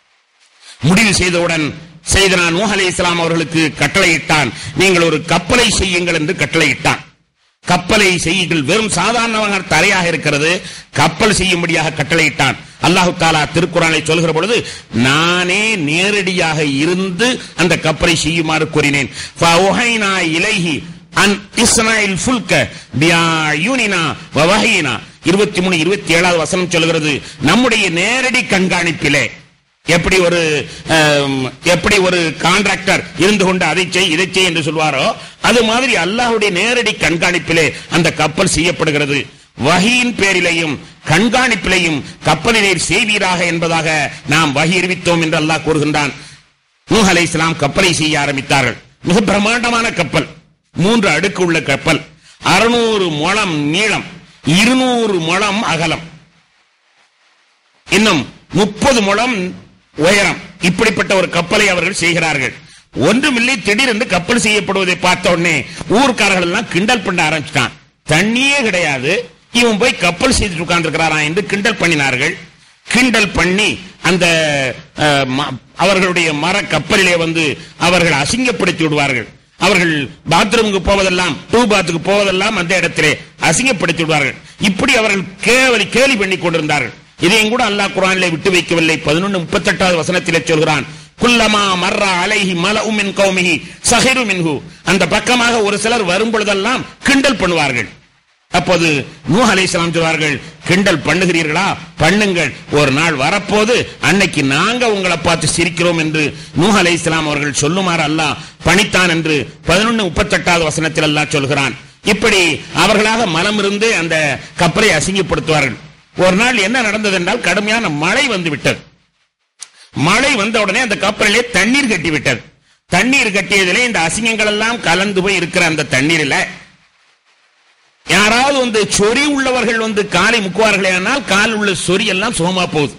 முடிவு செய்தவுடன் செய்தனா நூஹ் அலை இஸ்லாம் அவர்களுக்கு கட்டளையிட்டான் நீங்கள் ஒரு கப்பலை செய்யுங்கள் என்று கட்டளையிட்டான் கப்பலை செய்யுங்கள் வெறும் சாதாரணமாக தரையாக இருக்கிறது கப்பல் செய்யும்படியாக கட்டளையிட்டான் அல்லாஹு தாலா திருக்குறானை சொல்கிற பொழுது நானே நேரடியாக இருந்து அந்த கப்பலை செய்யுமாறு கூறினேன் ஃபஅவுஹைனா இலைஹி அன் இஸ்ராயில் ஃபுல்க பியாயுனினா வவஹைனா இருபத்தி மூணு இருபத்தி ஏழாவது வசனம் சொல்கிறது நம்முடைய நேரடி கண்காணிப்பிலே எப்படி ஒரு ஆம், எப்படி ஒரு கான்ட்ராக்டர் இருந்து கொண்டு அதை செய் இதை செய் என்று சொல்வாரோ அது மாதிரி அல்லாஹ்வுடைய நேரடி கண்காணிப்பிலே அந்த கப்பல் செய்யப்படுகிறது வகியின் பேரிலையும் கண்காணிப்பிலையும் கப்பலை நீர் செய்வீராக என்பதாக நாம் வகி அறிவித்தோம் என்று அல்லாஹ் கூறுகின்றான் நூஹ் அலை இஸ்லாம் கப்பலை செய்ய ஆரம்பித்தார்கள் மிக பிரம்மாண்டமான கப்பல் மூன்று அடுக்கு உள்ள கப்பல் அறுநூறு முழம் நீளம் இருநூறு முழம் அகலம் இன்னும் முப்பது முழம் உயரம் இப்படிப்பட்ட ஒரு கப்பலை அவர்கள் செய்கிறார்கள் ஒன்றுமில்லை திடீரென்று கப்பல் செய்யப்படுவதை பார்த்த உடனே ஊர்க்காரர்கள் எல்லாம் கிண்டல் பண்ண ஆரம்பிச்சிட்டான் தண்ணியே கிடையாது இவன் போய் கப்பல் செய்துட்டு உட்கார்ந்துருக்கிறாராம் என்று கிண்டல் பண்ணினார்கள் கிண்டல் பண்ணி அந்த அஹ், ம- அவர்களுடைய மர கப்பலிலே வந்து அவர்கள் அசிங்கப்படுத்தி விடுவார்கள் அவர்கள் பாத்ரூமுக்கு போவதெல்லாம் டூ பாத்துக்கு போவதெல்லாம் அந்த இடத்திலே அசிங்கப்படுத்தி விடுவார்கள் இப்படி அவர்கள் கேவலி கேலி பண்ணி கொண்டிருந்தார்கள் இதையும் கூட அல்லாஹ் குரானிலே விட்டு வைக்கவில்லை பதினொன்று முப்பத்தெட்டாவது வசனத்திலே சொல்கிறான் குல்லமா மர்ரா அலைஹி மலஉ மின் கௌமிஹி சஹிரு மின்ஹு அந்த பக்கமாக ஒரு சிலர் வரும் பொழுதெல்லாம் கிண்டல் பண்ணுவார்கள் அப்போது நூஹ் அலைஹிஸ்ஸலாம் சொல்வார்கள் கிண்டல் பண்ணுகிறீர்களா பண்ணுங்கள் ஒரு நாள் வரப்போது அன்னைக்கு நாங்க உங்களை பார்த்து சிரிக்கிறோம் என்று நூஹ் அலைஹிஸ்ஸலாம் அவர்கள் சொல்லுமாறு அல்லாஹ் பணித்தான் என்று பதினொன்னு முப்பத்தெட்டாவது வசனத்தில் அல்லாஹ் சொல்கிறான் இப்படி அவர்களாக மனம் இருந்து அந்த கப்பலை அசிங்கப்படுத்துவார்கள் ஒரு நாள் என்ன நடந்தது என்றால் கடுமையான மழை வந்து விட்டது மழை வந்த உடனே அந்த கப்பலிலே தண்ணீர் கட்டி விட்டது தண்ணீர் கட்டியதிலே இந்த அசிங்கங்கள் எல்லாம் கலந்து போய் இருக்கிற அந்த தண்ணீரில யாராவது வந்து சொறி உள்ளவர்கள் வந்து காலை முக்குவார்களே ஆனால் கால் உள்ள சொறி எல்லாம் சுகமா போகுது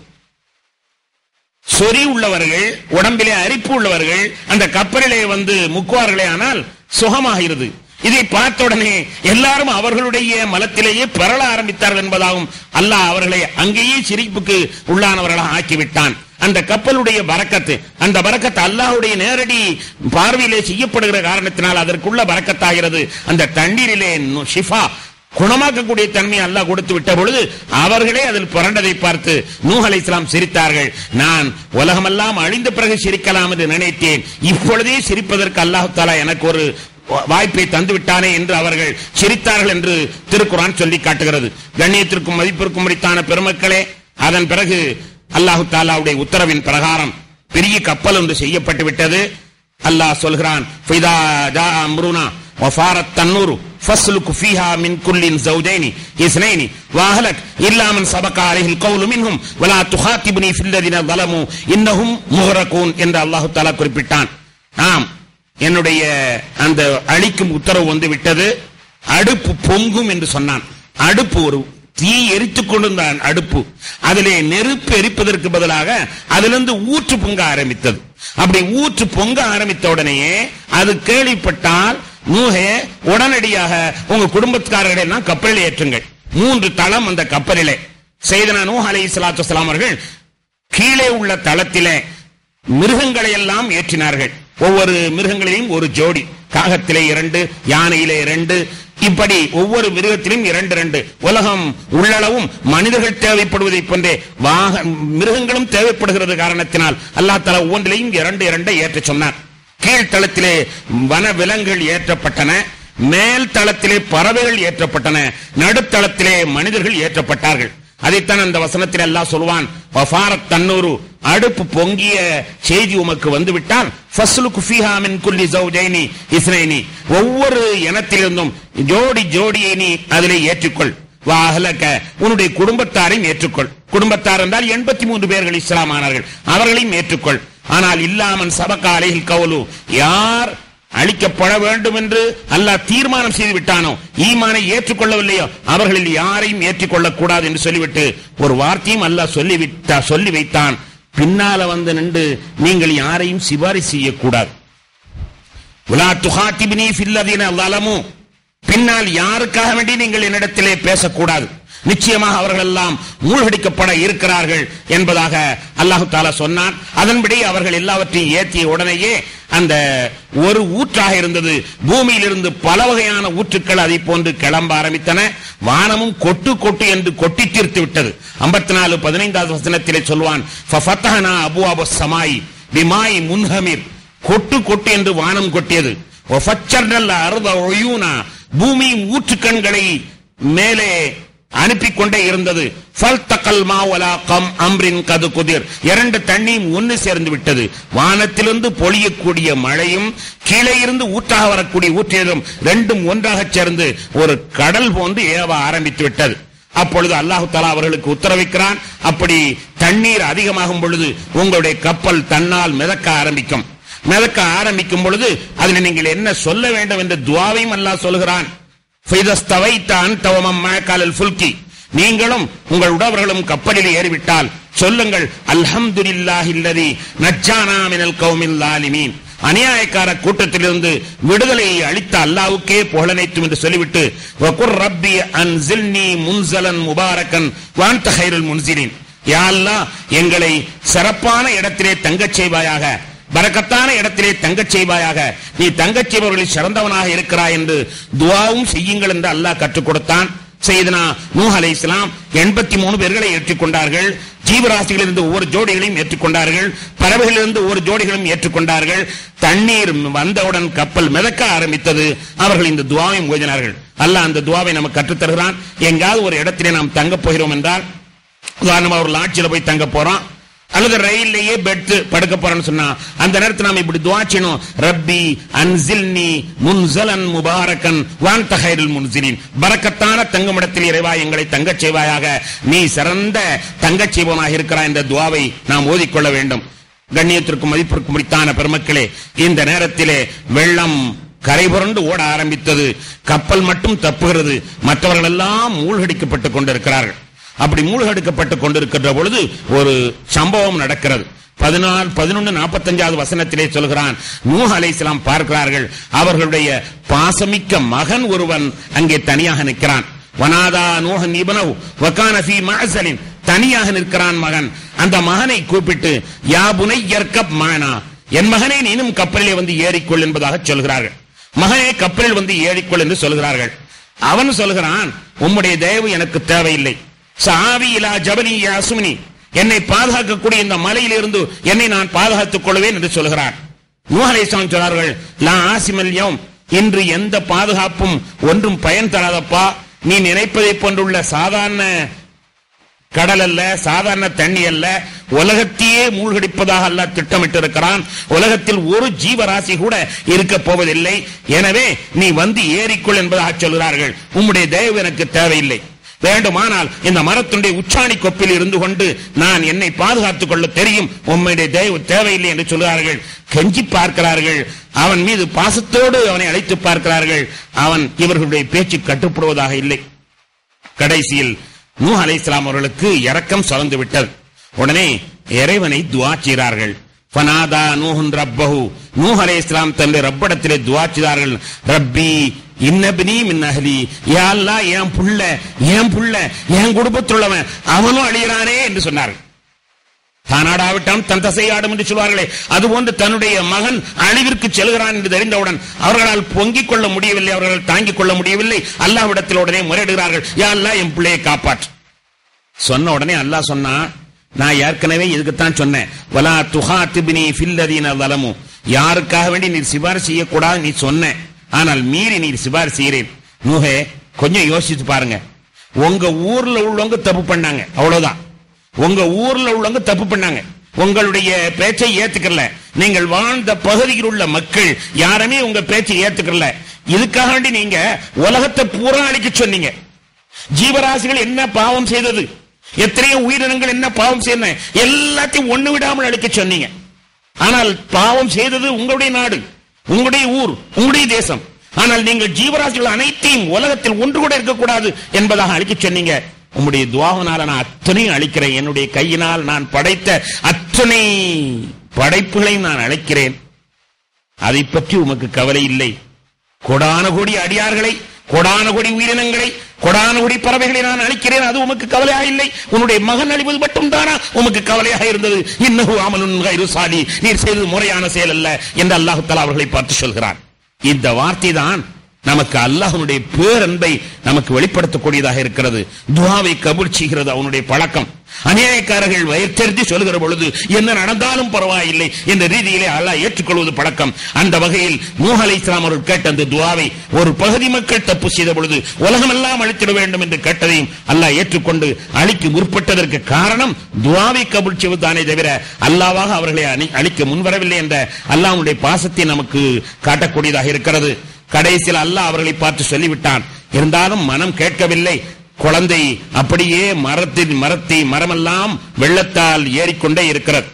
சொறி உள்ளவர்கள் உடம்பிலே அரிப்பு உள்ளவர்கள் அந்த கப்பலிலே வந்து முக்குவார்களே ஆனால் சுகமாகிறது இதை பார்த்த உடனே எல்லாரும் அவர்களுடைய மலத்திலேயே பெறல ஆரம்பித்தார்கள் என்பதாகவும் அல்லாஹ் அவர்களை அங்கேயே சிரிப்புக்கு உள்ளானவர்களாக ஆக்கிவிட்டான் அந்த கப்பலுடைய பரக்கத்து அந்த பரக்கத்து அல்லாஹ்வுடைய நேரடி பார்வையிலே செய்யப்படுகிற காரணத்தினால் அதற்குள்ள பரக்கத்தாகிறது அந்த தண்ணீரிலே நு- ஷிஃபா குணமாக்கக்கூடிய தன்மையை அல்லாஹ் கொடுத்து விட்ட பொழுது அவர்களே அதில் புரண்டதை பார்த்து நூஹ் அலைஹிஸ்ஸலாம் சிரித்தார்கள் நான் உலகமெல்லாம் அழிந்த பிறகு சிரிக்கலாம் என்று நினைத்தேன் இப்பொழுதே சிரிப்பதற்கு அல்லாஹ் தாலா எனக்கு ஒரு வாய்ப்பை தந்து விட்டானே என்று அவர்கள் சிரித்தார்கள் என்று திருக்குரான் சொல்லி காட்டுகிறது கண்ணியத்திற்கும் மதிப்பிற்கும் முடித்தான பெருமக்களே அதன் பிறகு அல்லாஹு தாலாவுடைய உத்தரவின் பிரகாரம் பெரிய கப்பல் ஒன்று செய்யப்பட்டு விட்டது அல்லாஹ் சொல்கிறான் "ஃபைதா ஜா அம்ருனா வஃபாரத் தன்னூரு ஃபஸ்லுக் ஃபீஹா மின் குல்லின் ஜௌஜைனி இஸ்னைனி வஅஹலக் இல்லா மன் சபக அலைஹில் கௌலு மின்ஹும் வலா துஹாத்திபுனி ஃபில்லதீன ظلموا இன்னஹும் முஹ்ரகூன் என்று அல்லாஹ் தஆலா குறிப்பிட்டான் ஆம் என்னுடைய அந்த அழிக்கும் உத்தரவு வந்து விட்டது அடுப்பு பொங்கும் என்று சொன்னான் அடுப்பு ஒரு தீ எரித்துக் கொண்டிருந்த அடுப்பு அதிலே நெருப்பு எரிப்பதற்கு பதிலாக அதிலிருந்து ஊற்று பொங்க ஆரம்பித்தது அப்படி ஊற்று பொங்க ஆரம்பித்த உடனேயே அது கேள்விப்பட்டால் நூஹே உடனடியாக உங்க குடும்பத்துக்காரர்களை எல்லாம் கப்பலில் ஏற்றுங்கள் மூன்று தளம் அந்த கப்பலிலே செய்தனா நூஹ் அலை சலாத்து அவர்கள் கீழே உள்ள தளத்திலே மிருகங்களை எல்லாம் ஏற்றினார்கள் ஒவ்வொரு மிருகங்களிலும் ஒரு ஜோடி காகத்திலே இரண்டு யானையிலே இரண்டு இப்படி ஒவ்வொரு மிருகத்திலும் இரண்டு இரண்டு உலகம் உள்ளளவும் மனிதர்கள் தேவைப்படுவதை போன்றே வாக மிருகங்களும் தேவைப்படுகிறது காரணத்தினால் அல்லாஹ் தலா ஒவ்வொன்றிலையும் இரண்டு இரண்டை ஏற்ற சொன்னார் கீழ்த்தளத்திலே வன விலங்குகள் ஏற்றப்பட்டன மேல் தளத்திலே பறவைகள் ஏற்றப்பட்டன நடுத்தளத்திலே மனிதர்கள் ஏற்றப்பட்டார்கள் அதைத்தான் அந்த வசனத்தில் எல்லாம் சொல்வான் வஃபாரத் தன்னூரு அடுப்பு பொங்கிய செய்தி உமக்கு வந்துவிட்டால் ஃபஸ்லுக்கு ஃபீஹா மின் குல்லி ஜௌஜைனி இஸ்னைனி ஒவ்வொரு இனத்திலிருந்தும் ஜோடி ஜோடியை நீ அதிலே ஏற்றுக்கொள் வாஹலக்க உன்னுடைய குடும்பத்தாரையும் ஏற்றுக்கொள் குடும்பத்தார் என்றால் எண்பத்தி மூன்று பேர்கள் இஸ்லாமானார்கள் அவர்களையும் ஏற்றுக்கொள் ஆனால் இல்லாமன் சபக்காலையில் கவுலு யார் அழிக்கப்பட வேண்டும் என்று அல்லாஹ் தீர்மானம் செய்து விட்டானோ ஈமானை ஏற்றுக்கொள்ளவில்லையோ அவர்களில் யாரையும் ஏற்றுக்கொள்ளக் கூடாது என்று சொல்லிவிட்டு ஒரு வார்த்தையும் அல்லாஹ் சொல்லிவிட்டா சொல்லி வைத்தான் பின்னால வந்து நின்று நீங்கள் யாரையும் சிபாரிசு செய்யக்கூடாது உலா துஹாத்திபினி ஃபில்லதீன லலமு பின்னால் யாருக்காக வேண்டி நீங்கள் என்னிடத்திலே பேசக்கூடாது நிச்சயமாக அவர்கள் எல்லாம் மூழ்கடிக்கப்பட இருக்கிறார்கள் என்பதாக அல்லாஹு தாலா சொன்னான் அதன்படி அவர்கள் எல்லாவற்றையும் ஏற்றிய உடனேயே அந்த ஒரு ஊற்றாக இருந்தது பூமியிலிருந்து பல வகையான ஊற்றுக்கள் அதை போன்று கிளம்ப ஆரம்பித்தன வானமும் கொட்டு கொட்டு என்று கொட்டி தீர்த்து விட்டது ஐம்பத்தி நாலு பதினைந்தாவது வசனத்திலே சொல்வான் ஃபஃபத்தஹனா அபுவாபு சமாய் பிமாய் முன்ஹமிர் கொட்டு கொட்டு என்று வானம் கொட்டியது ஒஃபச்சர்னல் அருத ஒயூனா பூமியின் ஊற்றுக்கண்களை மேலே அனுப்பி கொண்டே இருந்தது ஃபல் தக்கல் மாவலா கம் அம்ரின் கது குதிர் இரண்டு தண்ணியும் ஒன்று சேர்ந்து விட்டது வானத்திலிருந்து பொழியக்கூடிய மழையும் கீழே இருந்து ஊற்றாக வரக்கூடிய ஊற்றியதும் ரெண்டும் ஒன்றாக சேர்ந்து ஒரு கடல் போன்று ஏவ ஆரம்பித்து விட்டது அப்பொழுது அல்லாஹு தலா அவர்களுக்கு உத்தரவிக்கிறான் அப்படி தண்ணீர் அதிகமாகும் பொழுது உங்களுடைய கப்பல் தன்னால் மிதக்க ஆரம்பிக்கும் மிதக்க ஆரம்பிக்கும் பொழுது அதில் நீங்கள் என்ன சொல்ல வேண்டும் என்ற துவாவையும் அல்லாஹ் சொல்கிறான் ஃபைதஸ்தவைத்த அன்தவமம் மழக்காலல் ஃபுல்கி நீங்களும் உங்கள் உடவர்களும் கப்பலில் ஏறிவிட்டால் சொல்லுங்கள் அல்ஹம்துலில்லாஹி இல்லதி நஜ்ஜானா மினல் கௌமில் லாலிமீன் அநியாயக்கார கூட்டத்திலிருந்து விடுதலையை அளித்த அல்லாவுக்கே புகழனைத்தும் என்று சொல்லிவிட்டு வகுர் ரப்பி அன்சில்னி முன்சலன் முபாரக்கன் வான்த ஹைருல் முன்சிலின் யா அல்லாஹ் எங்களை சிறப்பான இடத்திலே தங்கச் செய்வாயாக பரக்கத்தான இடத்திலே தங்கச் செய்வாயாக நீ தங்கச் செய்பவர்களில் சிறந்தவனாக இருக்கிறாய் என்று துவாவும் செய்யுங்கள் என்று அல்லாஹ் கற்றுக் கொடுத்தான் செய்தனா நூஹ் அலை இஸ்லாம் எண்பத்தி மூணு பேர்களை ஏற்றுக்கொண்டார்கள் ஜீவராசிகளிலிருந்து ஒவ்வொரு ஜோடிகளையும் ஏற்றுக்கொண்டார்கள் பறவைகளிலிருந்து ஒவ்வொரு ஜோடிகளும் ஏற்றுக்கொண்டார்கள் தண்ணீர் வந்தவுடன் கப்பல் மிதக்க ஆரம்பித்தது அவர்கள் இந்த துவாவை ஓதினார்கள் அல்லாஹ் அந்த துவாவை நமக்கு கற்றுத்தருகிறான் எங்காவது ஒரு இடத்திலே நாம் தங்கப் போகிறோம் என்றால் உதாரணமா ஒரு லாட்சியில போய் தங்க போறோம் அல்லது ரயில்லையே பெட் படுக்க போறோம்னு சொன்னா அந்த நேரத்தில் நாம இப்படி துவா செய்யணும் ரப்பி அன்சில்னி முன்சலன் முபாரக்கன் வான் தஹைருல் முன்சிலின் பரக்கத்தான தங்குமிடத்தில் இறைவா எங்களை தங்கச் செய்வாயாக நீ சிறந்த தங்கச் செய்வனாக இருக்கிறாய் என்ற துவாவை நாம் ஓதிக்கொள்ள வேண்டும் கண்ணியத்திற்கும் மதிப்பிற்கும் முடித்தான பெருமக்களே இந்த நேரத்திலே வெள்ளம் கரை புரண்டு ஓட ஆரம்பித்தது கப்பல் மட்டும் தப்புகிறது மற்றவர்கள் எல்லாம் மூழ்கடிக்கப்பட்டுக் கொண்டிருக்கிறார்கள் அப்படி மூழ்கெடுக்கப்பட்டுக் கொண்டிருக்கின்ற பொழுது ஒரு சம்பவம் நடக்கிறது பதினாலு பதினொன்று நாற்பத்தஞ்சாவது வசனத்திலே சொல்கிறான் நூஹ் அலைஹிஸ்ஸலாம் பார்க்கிறார்கள் அவர்களுடைய பாசமிக்க மகன் ஒருவன் அங்கே தனியாக நிற்கிறான் வனாதா நூஹன் இபனவ் வகான ஃபீ மஅஸலின் தனியாக நிற்கிறான் மகன் அந்த மகனை கூப்பிட்டு யா புனை யர்கப் மானா என் மகனே நீனும் கப்பலிலே வந்து ஏறிக்கொள் என்பதாக சொல்கிறார்கள் மகனே கப்பலில் வந்து ஏறிக்கொள் என்று சொல்கிறார்கள் அவன் சொல்கிறான் உம்முடைய தயவு எனக்கு தேவையில்லை சாவி இலா ஜபலி யாசுமினி என்னை பாதுகாக்கக்கூடிய இந்த மலையிலிருந்து என்னை நான் பாதுகாத்துக் கொள்வேன் என்று சொல்கிறார் நூஹலேஸ்வரன் சொன்னார்கள் லா ஆசிமல்யம் இன்று எந்த பாதுகாப்பும் ஒன்றும் பயன் தராதப்பா நீ நினைப்பதை போன்றுள்ள சாதாரண கடல் அல்ல சாதாரண தண்ணி அல்ல உலகத்தையே மூழ்கடிப்பதாக அல்ல திட்டமிட்டு இருக்கிறான் உலகத்தில் ஒரு ஜீவராசி கூட இருக்க போவதில்லை எனவே நீ வந்து ஏறிக்கொள் என்பதாக சொல்கிறார்கள் உம்முடைய தயவு எனக்கு தேவையில்லை வேண்டுமானால் இந்த மரத்துடைய உச்சாணி கொப்பில் இருந்து கொண்டு நான் என்னை பாதுகாத்துக் கொள்ள தெரியும் உம்முடைய தயவு தேவையில்லை என்று சொல்கிறார்கள் கெஞ்சி பார்க்கிறார்கள் அவன் மீது பாசத்தோடு அவனை அழைத்து பார்க்கிறார்கள் அவன் இவர்களுடைய பேச்சு கட்டுப்படுவதாக இல்லை கடைசியில் நூ அலை இஸ்லாம் அவர்களுக்கு இரக்கம் சொலந்து விட்டது உடனே இறைவனை துவா செய்கிறார்கள் ஃபனாதா நூஹுன் ரப்பஹு நூஹ் அலை இஸ்லாம் தன்னுடைய ரப்படத்திலே துவா செய்தார்கள் ரப்பி இன்னபினி மின் அஹ்லி யா அல்லாஹ் என் புள்ள என் புள்ள என் குடும்பத்தில் உள்ளவன் அவனும் அழிகிறானே என்று சொன்னார்கள் தானாடாவிட்டான் தன் தசையாடும் என்று சொல்வார்களே அதுபோன்று தன்னுடைய மகன் அழிவிற்கு செல்கிறான் என்று தெரிந்தவுடன் அவர்களால் பொங்கிக் கொள்ள முடியவில்லை அவர்களால் தாங்கிக் கொள்ள முடியவில்லை அல்லாவிடத்தில் உடனே முறையிடுகிறார்கள் யா அல்லாஹ் என் பிள்ளையை காப்பாற்று சொன்ன உடனே அல்லாஹ் சொன்னா நான் ஏற்கனவே இதுக்குத்தான் சொன்னேன் வலா துஹாத்திபினி ஃபில்லதீன வலமு யாருக்காக வேண்டி நீர் சிபாரிசு செய்யக்கூடாது நீ சொன்ன ஆனால் மீறி நீர் சிபாரிசு செய்கிறேன் நூஹே கொஞ்சம் யோசிச்சு பாருங்க உங்க ஊர்ல உள்ளவங்க தப்பு பண்ணாங்க அவ்வளவுதான் உங்க ஊர்ல உள்ளவங்க தப்பு பண்ணாங்க உங்களுடைய பேச்சை ஏத்துக்கல நீங்கள் வாழ்ந்த பகுதியில் உள்ள மக்கள் யாருமே உங்க பேச்சை ஏத்துக்கல இதுக்காக வேண்டி நீங்க உலகத்தை பூரா அழிக்க சொன்னீங்க ஜீவராசிகள் என்ன பாவம் செய்தது எத்தனையோ உயிரினங்கள் என்ன பாவம் செய்தன எல்லாத்தையும் ஒண்ணு விடாமல் அழிக்க சொன்னீங்க ஆனால் பாவம் செய்தது உங்களுடைய நாடு உங்களுடைய ஊர் உங்களுடைய தேசம் ஆனால் நீங்கள் ஜீவராசிகள் அனைத்தையும் உலகத்தில் ஒன்று கூட இருக்கக்கூடாது என்பதாக அழிக்க சொன்னீங்க உம்முடைய துவாவனால நான் அத்தனையும் அழிக்கிறேன் என்னுடைய கையினால் நான் படைத்த அத்தனை படைப்புகளையும் நான் அழைக்கிறேன் அதை பற்றி உமக்கு கவலை இல்லை கொடான கோடி அடியார்களை கொடான கோடி உயிரினங்களை கொடான கோடி பறவைகளை நான் அழிக்கிறேன் அது உமக்கு கவலையாக இல்லை உன்னுடைய மகன் அழிவது மட்டும் தானா உமக்கு கவலையாக இருந்தது இன்னஹு அமலுன் கைரு சாலி நீர் செய்தது முறையான செயல் அல்ல என்று அல்லாஹு தஆலா அவர்களை பார்த்து சொல்கிறான் இந்த வார்த்தை தான் நமக்கு அல்லாஹ்வுடைய பேரன்பை நமக்கு வெளிப்படுத்தக்கூடியதாக இருக்கிறது துஆவை கபூல் செய்கிறது அவனுடைய பழக்கம் அநியாயக்காரர்கள் வயிற்றெறிந்து சொல்கிற பொழுது என்ன நடந்தாலும் பரவாயில்லை என்ற ரீதியிலே அல்லாஹ் ஏற்றுக்கொள்வது பழக்கம் அந்த வகையில் நூஹ் அலைஹிஸ்ஸலாம் அவர்கள் கேட்ட அந்த துஆவை ஒரு பகுதி மக்கள் தப்பு செய்த பொழுது உலகமெல்லாம் அழித்திட வேண்டும் என்று கேட்டதையும் அல்லாஹ் ஏற்றுக்கொண்டு அழிக்க முற்பட்டதற்கு காரணம் துஆவை கபூல் செய்வதுதானே தவிர அல்லாவாக அவர்களை அணி- அழிக்க முன்வரவில்லை என்ற அல்லாஹ்வுடைய பாசத்தை நமக்கு காட்டக்கூடியதாக இருக்கிறது கடைசியில் அல்லாஹ் அவர்களை பார்த்து சொல்லிவிட்டான் இருந்தாலும் மனம் கேட்கவில்லை குழந்தை அப்படியே மரத்தின் மரத்தை மரமெல்லாம் வெள்ளத்தால் ஏறிக்கொண்டே இருக்கிறது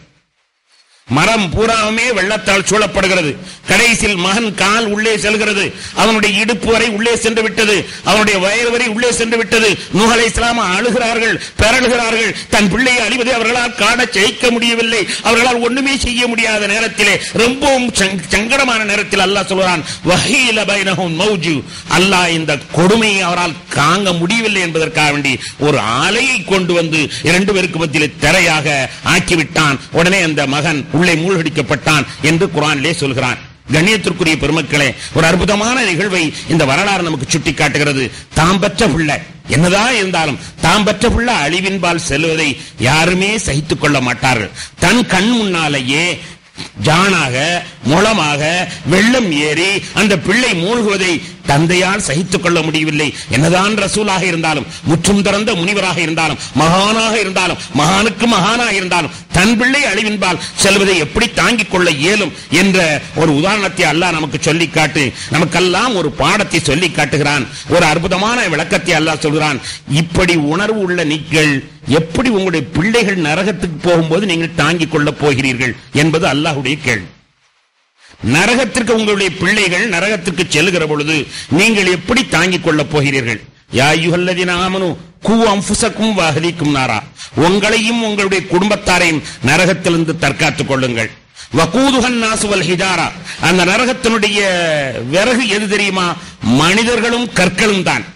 மரம் பூராவுமே வெள்ளத்தால் சூழப்படுகிறது கடைசியில் மகன் கால் உள்ளே செல்கிறது அவனுடைய இடுப்பு வரை உள்ளே சென்று விட்டது அவனுடைய வயது வரை உள்ளே சென்று விட்டது நூகலை இஸ்லாம அழுகிறார்கள் பெறல்கிறார்கள் தன் பிள்ளையை அழிவதை அவர்களால் காண ஜெயிக்க முடியவில்லை அவர்களால் ஒண்ணுமே செய்ய முடியாத நேரத்திலே ரொம்பவும் சங்க- சங்கடமான நேரத்தில் அல்லாஹ் சொல்கிறான் வஹீல பைனஹும் மௌஜு அல்லாஹ் இந்த கொடுமையை அவரால் தாங்க முடியவில்லை என்பதற்காக வேண்டி ஒரு ஆலையை கொண்டு வந்து இரண்டு பேருக்கு மத்தியிலே திரையாக ஆக்கிவிட்டான் உடனே அந்த மகன் உள்ளே மூழ்கடிக்கப்பட்டான் என்று குரானிலே சொல்கிறான் கண்ணியத்திற்குரிய பெருமக்களே ஒரு அற்புதமான நிகழ்வை இந்த வரலாறு நமக்கு சுட்டி காட்டுகிறது தாம் பெற்ற பிள்ளை என்னதான் இருந்தாலும் தாம் பெற்ற பிள்ளை அழிவின்பால் செல்வதை யாருமே சகித்துக் கொள்ள மாட்டார்கள் தன் கண் முன்னாலேயே ஜானாக முளமாக வெள்ளம் ஏறி அந்த பிள்ளை மூழ்குவதை தந்தையால் சகித்துக் கொள்ள முடியவில்லை என்னதான் ரசூலாக இருந்தாலும் முற்றும் திறந்த முனிவராக இருந்தாலும் மகானாக இருந்தாலும் மகானுக்கு மகானாக இருந்தாலும் தன் பிள்ளை அழிவின்பால் செல்வதை எப்படி தாங்கிக் கொள்ள இயலும் என்ற ஒரு உதாரணத்தை அல்லாஹ் நமக்கு சொல்லி காட்டு நமக்கெல்லாம் ஒரு பாடத்தை சொல்லி காட்டுகிறான் ஒரு அற்புதமான விளக்கத்தை அல்லாஹ் சொல்கிறான் இப்படி உணர்வு உள்ள நீங்கள் எப்படி உங்களுடைய பிள்ளைகள் நரகத்துக்கு போகும்போது நீங்கள் தாங்கிக் கொள்ளப் போகிறீர்கள் என்பது அல்லாஹ்வுடைய கேள்வி நரகத்திற்கு உங்களுடைய பிள்ளைகள் நரகத்திற்கு செல்லுகிற பொழுது நீங்கள் எப்படி தாங்கிக் கொள்ளப் போகிறீர்கள் யா யுகல்லதின ஆமனு கூ அம்புசக்கும் வஹதிக்கும் நாரா உங்களையும் உங்களுடைய குடும்பத்தாரையும் நரகத்திலிருந்து தற்காத்துக் கொள்ளுங்கள் வகூதுகன் நாசுவல் ஹிஜாரா அந்த நரகத்தினுடைய விறகு எது தெரியுமா மனிதர்களும் கற்களும் தான்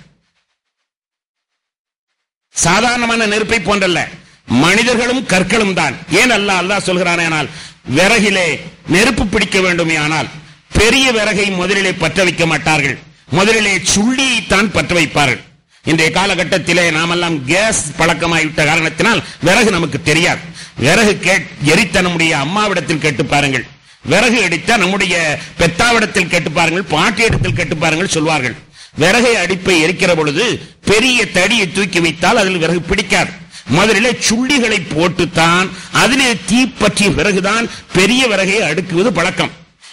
சாதாரணமான நெருப்பை போன்றல்ல மனிதர்களும் கற்களும் தான் ஏன் அல்லாஹ் அல்லாஹ் சொல்கிறானேனால் விறகிலே நெருப்பு பிடிக்க வேண்டுமே ஆனால் பெரிய விறகை முதலிலே பற்ற வைக்க மாட்டார்கள் முதலிலே சுள்ளியைத்தான் பற்ற வைப்பார்கள் இன்றைய காலகட்டத்திலே நாமெல்லாம் கேஸ் பழக்கமாகிவிட்ட காரணத்தினால் விறகு நமக்கு தெரியாது விறகு கேட் எரித்த நம்முடைய அம்மாவிடத்தில் கேட்டு பாருங்கள் விறகு அடித்த நம்முடைய பெத்தாவிடத்தில் கேட்டு பாருங்கள் பாட்டியிடத்தில் கேட்டு பாருங்கள் சொல்வார்கள் விறகை அடிப்பை எரிக்கிற பொழுது பெரிய தடியை தூக்கி வைத்தால் அதில் விறகு பிடிக்காது முதலிலே சுள்ளிகளை போட்டுத்தான் அதிலே தீ பற்றிய பிறகுதான் பெரிய விறகை அடுக்குவது பழக்கம்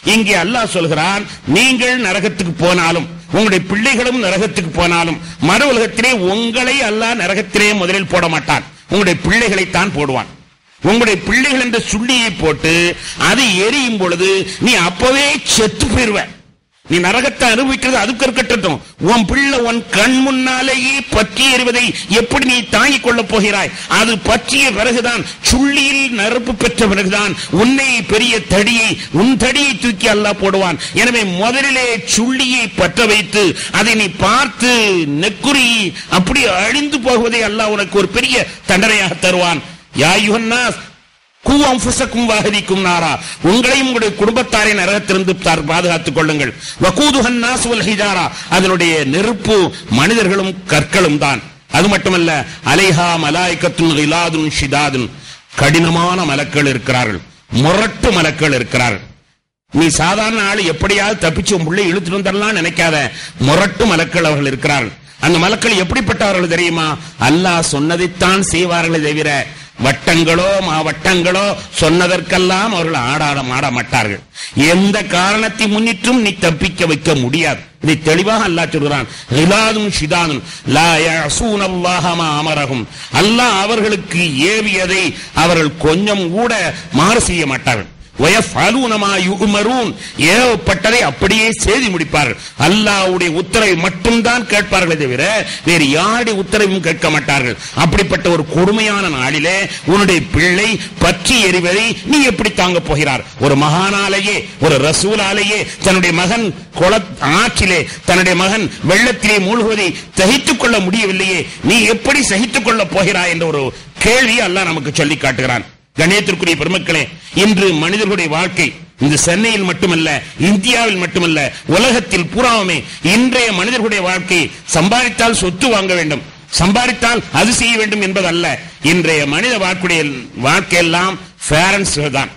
இங்கே அல்லாஹ் சொல்கிறான் நீங்கள் நரகத்துக்கு போனாலும் உங்களுடைய பிள்ளைகளும் நரகத்துக்கு போனாலும் மறு உலகத்திலே உங்களை அல்லாஹ் நரகத்திலே முதலில் போட மாட்டான் உங்களுடைய பிள்ளைகளைத்தான் போடுவான் உங்களுடைய பிள்ளைகள் என்ற சுள்ளியை போட்டு அது எரியும் பொழுது நீ அப்பவே செத்து போயிருவ நீ நரகத்தை அனுபவிக்கிறது அதுக்கு இருக்கட்டும் உன் பிள்ளை உன் கண் முன்னாலேயே பற்றி எறிவதை எப்படி நீ தாங்கிக் கொள்ளப் போகிறாய் அது பற்றிய பிறகுதான் சுள்ளியில் நெருப்பு பெற்ற பிறகுதான் உன்னை பெரிய தடியை உன் தடியை தூக்கி அல்லாஹ் போடுவான் எனவே முதலிலே சுள்ளியை பற்ற வைத்து அதை நீ பார்த்து நெக்குறி அப்படி அழிந்து போகுவதை அல்லாஹ் உனக்கு ஒரு பெரிய தண்டனையாக தருவான் யா யுஹன்னாஸ் கூவம் புசக்கும் வாகதிக்கும் நாரா உங்களையும் உங்களுடைய குடும்பத்தாரை நரகத்திலிருந்து தார் பாதுகாத்துக் கொள்ளுங்கள் வகூதுஹன் நாசுவல் ஹிஜாரா அதனுடைய நெருப்பு மனிதர்களும் கற்களும் தான் அது மட்டுமல்ல அலைஹா மலாய்க்கத்துன் இலாதுன் ஷிதாதுன் கடினமான மலக்கள் இருக்கிறார்கள் முரட்டு மலக்கள் இருக்கிறார்கள் நீ சாதாரண ஆளு எப்படியாவது தப்பிச்சு உன் பிள்ளை இழுத்துட்டு வந்துடலாம் நினைக்காத முரட்டு மலக்கள் அவர்கள் இருக்கிறார்கள் அந்த மலக்கள் எப்படிப்பட்டவர்கள் தெரியுமா அல்லாஹ் சொன்னதைத்தான் செய்வார்களே தவிர வட்டங்களோ மாவட்டங்களோ சொன்னதற்கெல்லாம் அவர்கள் ஆடாட ஆட மாட்டார்கள் எந்த காரணத்தை முன்னிட்டும் நீ தப்பிக்க வைக்க முடியாது இதை தெளிவாக அல்லாஹ் சொல்கிறான் ரிலாதும் ஷிதானும் லா யஸூன அல்லாஹ மா அமரஹும் அல்லாஹ் அவர்களுக்கு ஏவியதை அவர்கள் கொஞ்சம் கூட மாறு செய்ய மாட்டார்கள் வயஃபலூன மா யுமரூன் ஏவப்பட்டதை அப்படியே செய்து முடிப்பார்கள் அல்லாஹ்வுடைய உத்தரவை மட்டும்தான் கேட்பார்களே தவிர வேறு யாருடைய உத்தரவும் கேட்க மாட்டார்கள் அப்படிப்பட்ட ஒரு கொடுமையான நாளிலே உன்னுடைய பிள்ளை பற்றி எறிவதை நீ எப்படி தாங்க போகிறார் ஒரு மகானாலேயே ஒரு ரசூலாலேயே தன்னுடைய மகன் குள ஆற்றிலே தன்னுடைய மகன் வெள்ளத்திலே மூழ்குவதை சகித்துக் கொள்ள முடியவில்லையே நீ எப்படி சகித்துக் கொள்ள போகிறாய் என்ற ஒரு கேள்வி அல்லாஹ் நமக்கு சொல்லி காட்டுகிறான் கணேத்திற்குரிய பெருமக்களே இன்று மனிதர்களுடைய வாழ்க்கை இந்த சென்னையில் மட்டுமல்ல இந்தியாவில் மட்டுமல்ல உலகத்தில் பூராவுமே இன்றைய மனிதர்களுடைய வாழ்க்கை சம்பாதித்தால் சொத்து வாங்க வேண்டும் சம்பாதித்தால் அது செய்ய வேண்டும் என்பதல்ல இன்றைய மனித வாழ்க்கைய வாழ்க்கையெல்லாம் பேரண்ட்ஸ் தான்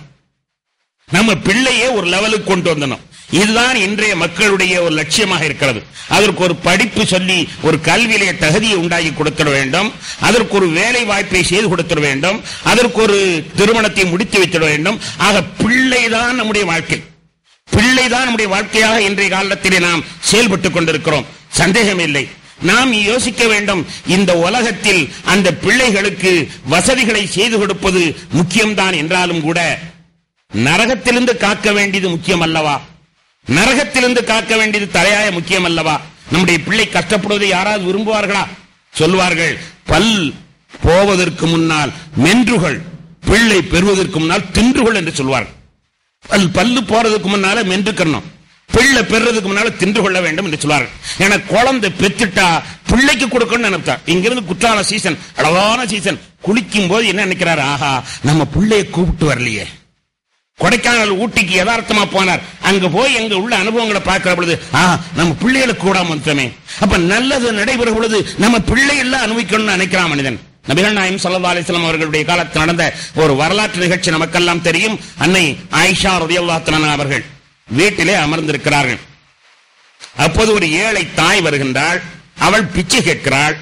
நம்ம பிள்ளையே ஒரு லெவலுக்கு கொண்டு வந்தணும் இதுதான் இன்றைய மக்களுடைய ஒரு லட்சியமாக இருக்கிறது அதற்கு ஒரு படிப்பு சொல்லி ஒரு கல்வியிலே தகுதியை உண்டாக்கி கொடுத்திட வேண்டும் அதற்கு ஒரு வேலை வாய்ப்பை செய்து கொடுத்திட வேண்டும் அதற்கு ஒரு திருமணத்தை முடித்து வைத்திட வேண்டும் ஆக பிள்ளைதான் நம்முடைய வாழ்க்கை பிள்ளைதான் நம்முடைய வாழ்க்கையாக இன்றைய காலத்திலே நாம் செயல்பட்டுக் கொண்டிருக்கிறோம் சந்தேகம் இல்லை நாம் யோசிக்க வேண்டும் இந்த உலகத்தில் அந்த பிள்ளைகளுக்கு வசதிகளை செய்து கொடுப்பது முக்கியம்தான் என்றாலும் கூட நரகத்திலிருந்து காக்க வேண்டியது முக்கியம் அல்லவா நரகத்திலிருந்து காக்க வேண்டியது தலையாய முக்கியம் அல்லவா நம்முடைய பிள்ளை கஷ்டப்படுவதை யாராவது விரும்புவார்களா சொல்வார்கள் பல் போவதற்கு முன்னால் மென்றுகள் பிள்ளை பெறுவதற்கு முன்னால் தின்றுகள் என்று சொல்வார்கள் பல் பல்லு போறதுக்கு முன்னால மென்றுக்கணும் பிள்ளை பெறதுக்கு முன்னால தின்று கொள்ள வேண்டும் என்று சொல்வார்கள் ஏன்னா குழந்தை பெத்துட்டா பிள்ளைக்கு கொடுக்கணும்னு நினைப்பா இங்கிருந்து குற்றால சீசன் அழகான சீசன் குளிக்கும் போது என்ன நினைக்கிறாரு ஆஹா நம்ம பிள்ளைய கூப்பிட்டு வரலையே கொடைக்கானல் ஊட்டிக்கு யதார்த்தமா போனார் அங்க போய் எங்க உள்ள அனுபவங்களை பார்க்கிற பொழுது ஆ நம்ம பிள்ளைகளுக்கு கூடாம வந்துட்டோமே அப்ப நல்லது நடைபெறும் பொழுது நம்ம பிள்ளை எல்லாம் அனுபவிக்கணும்னு நினைக்கிறான் மனிதன் நபிகள் நாயம் சல்லா அலிஸ்லாம் அவர்களுடைய காலத்தில் நடந்த ஒரு வரலாற்று நிகழ்ச்சி நமக்கெல்லாம் தெரியும் அன்னை ஆயிஷா ரதியல்லாத்தன அவர்கள் வீட்டிலே அமர்ந்திருக்கிறார்கள் அப்போது ஒரு ஏழை தாய் வருகின்றாள் அவள் பிச்சை கேட்கிறாள்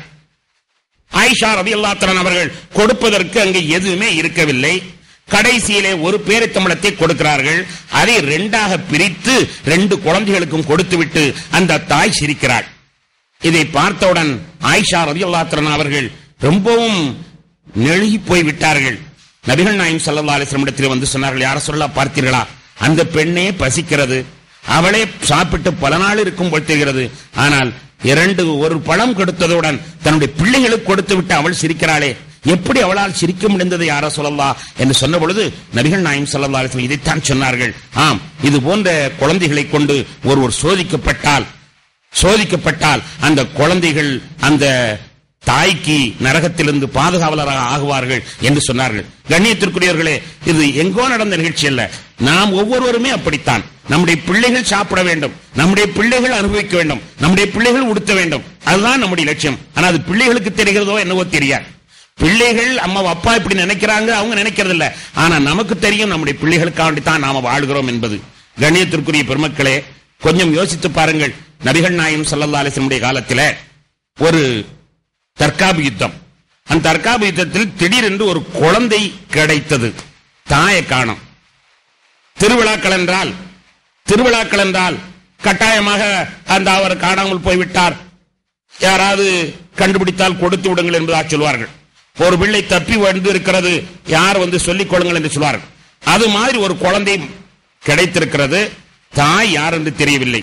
ஆயிஷா ரவி அவர்கள் கொடுப்பதற்கு அங்கு எதுவுமே இருக்கவில்லை கடைசியிலே ஒரு பேரித்தம்பளத்தை கொடுக்கிறார்கள் அதை ரெண்டாக பிரித்து ரெண்டு குழந்தைகளுக்கும் கொடுத்துவிட்டு அந்த தாய் சிரிக்கிறாள் இதை பார்த்தவுடன் ஆயிஷா ரவி அவர்கள் ரொம்பவும் நெழுகி போய் விட்டார்கள் நபிகள் நாயம் சல்லா அலிஸ்லமிடத்தில் வந்து சொன்னார்கள் யார சொல்ல பார்த்தீர்களா அந்த பெண்ணே பசிக்கிறது அவளே சாப்பிட்டு பல நாள் இருக்கும் போல் தெரிகிறது ஆனால் இரண்டு ஒரு பழம் கொடுத்ததுடன் தன்னுடைய பிள்ளைகளுக்கு கொடுத்து விட்டு அவள் சிரிக்கிறாளே எப்படி அவளால் சிரிக்க முடிந்தது யார சொல்லலா என்று சொன்ன பொழுது நபிகள் நாயம் சல்லா அலிஸ்லம் இதைத்தான் சொன்னார்கள் ஆம் இது போன்ற குழந்தைகளை கொண்டு ஒருவர் சோதிக்கப்பட்டால் சோதிக்கப்பட்டால் அந்த குழந்தைகள் அந்த தாய்க்கு நரகத்திலிருந்து பாதுகாவலராக ஆகுவார்கள் என்று சொன்னார்கள் கண்ணியத்திற்குரியவர்களே இது எங்கோ நடந்த நிகழ்ச்சி அல்ல நாம் ஒவ்வொருவருமே அப்படித்தான் நம்முடைய பிள்ளைகள் சாப்பிட வேண்டும் நம்முடைய பிள்ளைகள் அனுபவிக்க வேண்டும் நம்முடைய பிள்ளைகள் உடுத்த வேண்டும் அதுதான் நம்முடைய லட்சியம் ஆனா அது பிள்ளைகளுக்கு தெரிகிறதோ என்னவோ தெரியாது பிள்ளைகள் அம்மா அப்பா இப்படி நினைக்கிறாங்க அவங்க நினைக்கிறது இல்ல ஆனா நமக்கு தெரியும் நம்முடைய பிள்ளைகளுக்காண்டி தான் நாம வாழ்கிறோம் என்பது கண்ணியத்திற்குரிய பெருமக்களே கொஞ்சம் யோசித்து பாருங்கள் நபிகள் நாயம் சல்லல்லா அலிஸ்லமுடைய காலத்தில ஒரு தற்காப்பு யுத்தம் அந்த தற்காப்பு யுத்தத்தில் திடீரென்று ஒரு குழந்தை கிடைத்தது தாயை காணும் திருவிழாக்கள் என்றால் திருவிழாக்கள் என்றால் கட்டாயமாக அந்த அவர் காணாமல் போய்விட்டார் யாராவது கண்டுபிடித்தால் கொடுத்து விடுங்கள் என்பதாக சொல்வார்கள் ஒரு பிள்ளை தப்பி வந்து இருக்கிறது யார் வந்து சொல்லிக் கொள்ளுங்கள் என்று சொல்வார்கள் அது மாதிரி ஒரு குழந்தை கிடைத்திருக்கிறது தாய் யார் என்று தெரியவில்லை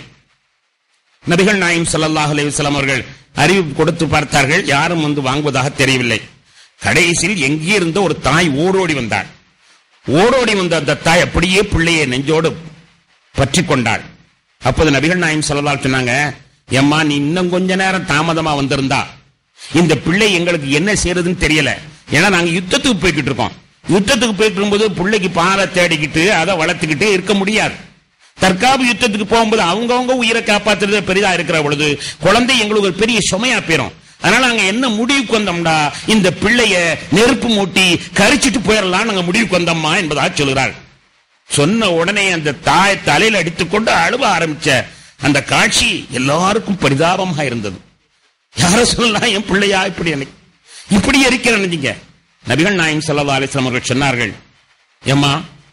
நபிகள் நாயம் ஸல்லல்லாஹு அலைஹி வஸல்லம் அவர்கள் அறிவிப்பு கொடுத்து பார்த்தார்கள் யாரும் வந்து வாங்குவதாக தெரியவில்லை கடைசியில் எங்கே இருந்த ஒரு தாய் ஓடோடி வந்தாள் ஓடோடி வந்த அந்த தாய் அப்படியே பிள்ளையை நெஞ்சோடு பற்றி கொண்டாள் அப்போது நபிகள் நாயம் ஸல்லல்லாஹு அலைஹி சொன்னாங்க எம்மா நீ இன்னும் கொஞ்ச நேரம் தாமதமா வந்திருந்தா இந்த பிள்ளை எங்களுக்கு என்ன செய்யறதுன்னு தெரியல ஏன்னா நாங்க யுத்தத்துக்கு போய்கிட்டு இருக்கோம் யுத்தத்துக்கு போயிட்டு இருக்கும்போது பிள்ளைக்கு பாலை தேடிக்கிட்டு அதை வளர்த்துக்கிட்டு இருக்க முடியாது தற்காப்பு யுத்தத்துக்கு போகும்போது அவங்கவங்க உயிரை காப்பாத்துறது பெரிதா இருக்கிற பொழுது குழந்தை எங்களுக்கு ஒரு பெரிய சுமையா போயிரும் அதனால நாங்க என்ன முடிவுக்கு வந்தோம்டா இந்த பிள்ளைய நெருப்பு மூட்டி கரிச்சிட்டு போயிடலாம் நாங்க முடிவுக்கு வந்தோம்மா என்பதாக சொல்கிறார் சொன்ன உடனே அந்த தாய் தலையில அடித்துக்கொண்டு அழுவ ஆரம்பிச்ச அந்த காட்சி எல்லாருக்கும் பரிதாபமாக இருந்தது யார சொல்லலாம் என் பிள்ளையா இப்படி எனக்கு இப்படி இருக்கிறேன்னு நபிகள் நாயம் ஸல்லல்லாஹு அலைஹி வஸல்லம் அவர்கள் சொன்னார்கள் ஏம்மா